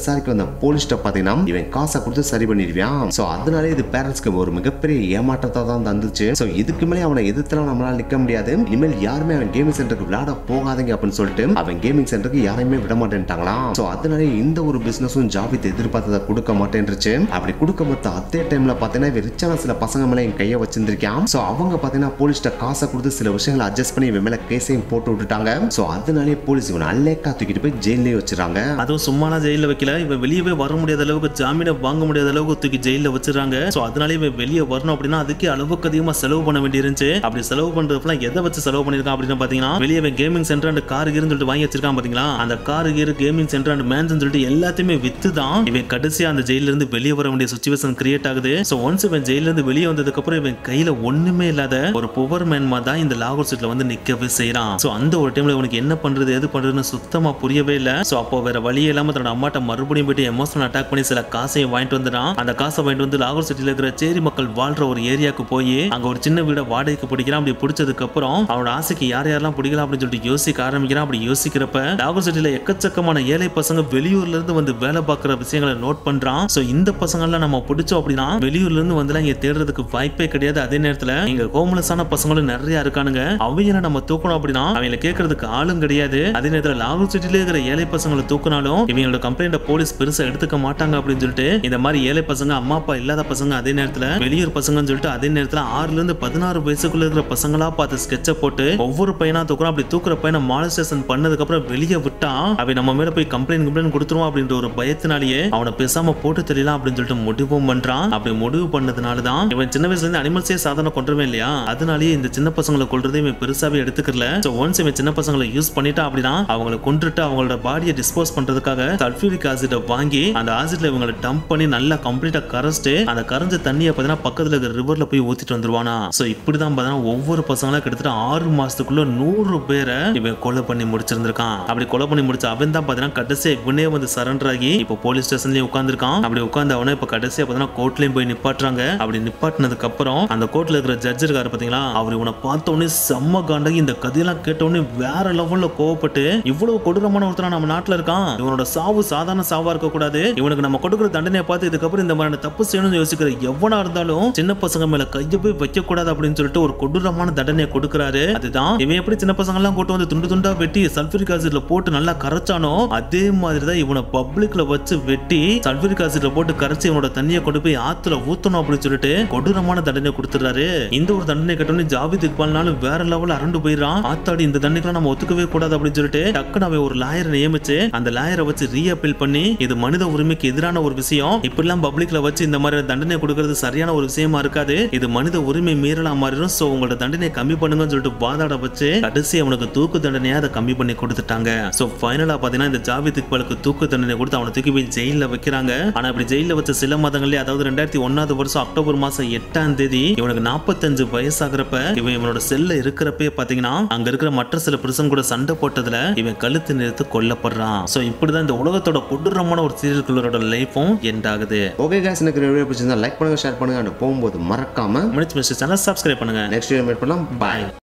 விசாரிக்க வந்த போலீஸ்ட பாத்தீங்கன்னா இவன் காசை கொடுத்து சரி பண்ணிடுவான் சோ அதனாலே இது பேரண்ட்ஸ்க்கு ஒரு மிகப்பெரிய ஏமாற்றத்தை தான் தந்துச்சு சோ இதுக்கு மேலே அவனை எதிர்த்துலாம் நம்மளால நிக்க முடியாது இனிமேல் யாருமே அவன் கேமிங் சென்டருக்கு விளையாட போகாதீங்க அப்படின்னு சொல்லிட்டு அவன் கேமிங் சென்டருக்கு யாரையுமே விட மாட்டேன்ட்டாங்களாம் சோ அதனாலே இந்த ஒரு பிசினஸும் ஜாவித் எதிர்பார்த்ததை கொடுக்க மாட்டேன்ருச்சு அப்படி கொடுக்க மொத்த அதே டைம்ல பாத்தீங்கன்னா இவன் ரிச்சான சில பசங்க மேல என் கையை வச்சிருந்திருக்கான் சோ அவங்க பாத்தீங்கன்னா போலீஸ்ட காசை கொடுத்து சில விஷயங்களை அட்ஜஸ்ட் பண்ணி இவன் மேல கேஸையும் போட்டு விட்டுட்டாங்க சோ அதனாலே போலீஸ் இவனை அல்லேக்கா தூக்கிட்டு போய் ஜெயிலே வச்சிருக்காங்க அதுவும் சும்மாலாம் ஜெயில வைக்கல இவன் வெளியவே வர முடியாத அளவுக்கு ஜாமீனை வாங்க முடியாத அளவுக்கு தூக்கி ஜெயில வச்சிருக்காங்க சோ அதனால இவன் வெளியே வரணும் அப்படின்னா அதுக்கே அளவுக்கு அதிகமா செலவு பண்ண வேண்டியிருந்துச்சு அப்படி செலவு பண்றதுலாம் எதை வச்சு செலவு பண்ணிருக்கான் அப்படின்னு பாத்தீங்கன்னா வெளியே இவன் கேமிங் சென்டர் அண்ட் கார் கீர்னு சொல்லிட்டு வாங்கி வச்சிருக்கான் பாத்தீங்களா அந்த கார் கீர் கேமிங் சென்டர் அண்ட் மேன்ஸ் சொல்லிட்டு எல்லாத்தையுமே வித்து தான் இவன் கடைசியா அந்த ஜெயில இருந்து வெளியே வர வேண்டிய சுச்சுவேஷன் கிரியேட் ஆகுது சோ ஒன்ஸ் இவன் ஜெயில இருந்து வெளியே வந்ததுக்கு அப்புறம் இவன் கையில ஒண்ணுமே இல்லாத ஒரு புவர் மேன்மா தான் இந்த லாகூர் சீட்ல வந்து நிக்கவே செய்யறான் சோ அந்த ஒரு டைம்ல இவனுக்கு என்ன பண்றது எது பண்றதுன்னு சுத்தமா புரியவே இல்ல சோ அப்போ வேற வழியே இல்லாம தன்னோட அம்மாட்ட மறுபடியும் போயிட்டு எமோஷனல் அட்டாக் பண்ணி சில காசையும் வாங்கிட்டு வந்துடான் அந்த காசை வாங்கிட்டு வந்து லாகூர் சிட்டில இருக்கிற சேரி மக்கள் வாழ்ற ஒரு ஏரியாவுக்கு போய் அங்க ஒரு சின்ன வீட வாடகைக்கு பிடிக்கிறான் அப்படி பிடிச்சதுக்கு அப்புறம் அவனோட ஆசைக்கு யார் யாரெல்லாம் பிடிக்கலாம் அப்படின்னு சொல்லிட்டு யோசிக்க ஆரம்பிக்கிறான் அப்படி யோசிக்கிறப்ப லாகூர் சிட்டில எக்கச்சக்கமான ஏழை பசங்க வெளியூர்ல இருந்து வந்து வேலை பார்க்குற விஷயங்களை நோட் பண்றான் சோ இந்த பசங்க எல்லாம் நம்ம பிடிச்சோம் அப்படின்னா வெளியூர்ல இருந்து வந்து இங்க தேடுறதுக்கு வாய்ப்பே கிடையாது அதே நேரத்துல இங்க ஹோம்லெஸ்ஸான பசங்களும் நிறைய இருக்கானுங்க அவங்கள நம்ம தூக்கணும் அப்படின்னா அவங்கள கேட்கறதுக்கு ஆளும் கிடையாது அதே நேரத்துல லாகூர் சிட்டில இருக்கிற ஏழை பசங்களை தூக்கினாலும் இவங்களோட கம்ப்ளைண்ட போலீஸ் பெருசா எடுத்துக்க மாட்டாங்க அப்படின்னு சொல்லிட்டு இந்த மாதிரி ஏழை பசங்க அம்மா அப்பா இல்லாத பசங்க அதே நேரத்துல வெளியூர் பசங்கன்னு சொல்லிட்டு அதே நேரத்துல ஆறுல இருந்து பதினாறு வயசுக்குள்ள இருக்கிற பசங்களா பார்த்து ஸ்கெட்சை போட்டு ஒவ்வொரு பையனா தூக்குறோம் அப்படி தூக்குற பையனை மாலிஸ்டேஷன் பண்ணதுக்கு அப்புறம் வெளியே விட்டா அவன் நம்ம மேல போய் கம்ப்ளைண்ட் கம்ப்ளைண்ட் கொடுத்துருவோம் அப்படின்ற ஒரு பயத்தினாலேயே அவனை பேசாம போட்டு தெரியலாம் அப்படின்னு சொல்லிட்டு முடிவும் பண்றான் அப்படி முடிவு பண்ணதுனால தான் இவன் சின்ன வயசுல இருந்து அனிமல்ஸே சாதனை கொண்டுருவேன் இல்லையா அதனாலேயே இந்த சின்ன பசங்களை கொல்றதை இவன் பெருசாவே எடுத்துக்கல சோ ஒன்ஸ் இவன் சின்ன பசங்களை யூஸ் பண்ணிட்டா அப்படின்னா அவங்களை கொன்றுட்டு அவங்களோட பாடியை டிஸ்போஸ் பண்றதுக்காக சல்ஃபியூரிக் ஆசிட வாங்கி அந்த ஆசிட்ல இவங்களை டம்ப் பண்ணி நல்லா கம்ப்ளீட்டா கரைச்சிட்டு அந்த கரைஞ்ச தண்ணியை பார்த்தீங்கன்னா பக்கத்துல இருக்கிற ரிவர்ல போய் ஊத்திட்டு வந்துருவானா சோ இப்படிதான் பார்த்தீங்கன்னா ஒவ்வொரு பசங்களா கிட்டத்தட்ட ஆறு மாசத்துக்குள்ள நூறு பேரை இவன் கொலை பண்ணி முடிச்சிருந்திருக்கான் அப்படி கொலை பண்ணி முடிச்ச அவன் தான் பார்த்தீங்கன்னா கடைசியா இவனே வந்து சரண்டர் ஆகி இப்போ போலீஸ் ஸ்டேஷன்லயும் உட்காந்துருக்கான் அப்படி உட்காந்து அவனை இப்போ கடைசியா பார்த்தீங்கன்னா கோர்ட்லயும் போய் நிப்பாட்டுறாங்க அப்படி நிப்பாட்டினதுக்கு அப்புறம் அந்த கோர்ட்ல இருக்கிற ஜட்ஜ் இருக்காரு பாத்தீங்களா அவர் இவனை பார்த்த உடனே செம்ம காண்டாகி இந்த கதையெல்லாம் கேட்ட உடனே வேற லெவல்ல கோவப்பட்டு இவ்வளவு கொடூரமான ஒருத்தனா நம்ம நாட்டுல இருக்கான் இவனோட சாவு சாதாரண சாவா இருக்க கூடாது இவனுக்கு நம்ம கொடுக்குற தண்டனையை பார்த்து இதுக்கப்புறம் இந்த மாதிரி தப்பு செய்யணும்னு யோசிக்கிற எவனா இருந்தாலும் சின்ன பசங்க மேல கையை போய் வைக்க கூடாது அப்படின்னு சொல்லிட்டு ஒரு கொடூரமான தண்டனையை கொடுக்குறாரு அதுதான் இவன் எப்படி சின்ன பசங்க எல்லாம் கூட்டு வந்து துண்டு துண்டா வெட்டி சல்பரிக் ஆசிட்ல போட்டு நல்லா கரைச்சானோ அதே மாதிரி தான் இவனை பப்ளிக்ல வச்சு வெட்டி சல்பரிக் ஆசிட்ல போட்டு கரைச்சி இவனோட தண்ணியை கொண்டு போய் ஆத்துல ஊத்தணும் அப்படின்னு சொல்லிட்டு கொடூரமான தண்டனை கொடுத்துறாரு இந்த ஒரு தண்டனை கட்டணும் ஜாவித் இக்பால்னாலும் வேற லெவல் அரண்டு போயிடறான் ஆத்தாடி இந்த தண்டனைக்கெல்லாம் நம்ம ஒத்துக்கவே கூடாது அப்படின்னு சொல்லிட்டு டக்குனு அவன் ஒரு லாயரை நியமிச்சு அந்த லாயரை வச்சு ரீஅப்பீல் பண்ணி இது மனித உரிமைக்கு எதிரான ஒரு விஷயம் இப்படிலாம் பப்ளிக்ல வச்சு இந்த மாதிரி தண்டனை கொடுக்கறது சரியான ஒரு விஷயமா இருக்காது இது மனித உரிமை மீறலா மாறிடும் சோ உங்களோட தண்டனை கம்மி பண்ணுங்கன்னு சொல்லிட்டு வாதாட வச்சு கடைசி அவனுக்கு தூக்கு தண்டனையா அதை கம்மி பண்ணி கொடுத்துட்டாங்க சோ ஃபைனலா பாத்தீங்கன்னா இந்த ஜாவித் இக்பாலுக்கு தூக்கு தண்டனை கொடுத்து அவனை தூக்கி போய் ஜெயில வைக்கிறாங்க ஆனா இப்படி ஜெயில வச்ச சில மாதங்களே அதாவது ரெண்டாயிரத்தி ஒன்னாவது வருஷம் அக்டோபர் மாசம் எட்டாம் தேதி இவனுக்கு நாற்பத்தஞ்சு வயசாகிறப்ப இவன் இவனோட செல்ல இருக்கிறப்பே பாத்தீங்கன்னா அங்க இருக்கிற மற்ற சில பிரசன் கூட சண்டை போட்டதுல இவன் கழுத்து நிறுத்து கொல்லப்படுறான் சோ இப்படிதான் இந்த உலகத்தோட கொடூரமான ஒரு சீரியல் கில்லரோட லைஃபும் எண்ட் ஆகுது ஓகே கேஸ் எனக்கு வீடியோ பிடிச்சிருந்தா லைக் பண்ணுங்க ஷேர் பண்ணுங்க and போகும்போது மறக்காம முடிச்சு மிஸ்டர் சேனல் சப்ஸ்கிரைப் பண்ணுங்க நெக்ஸ்ட் வீடியோ மீட் பண்ணலாம் பாய்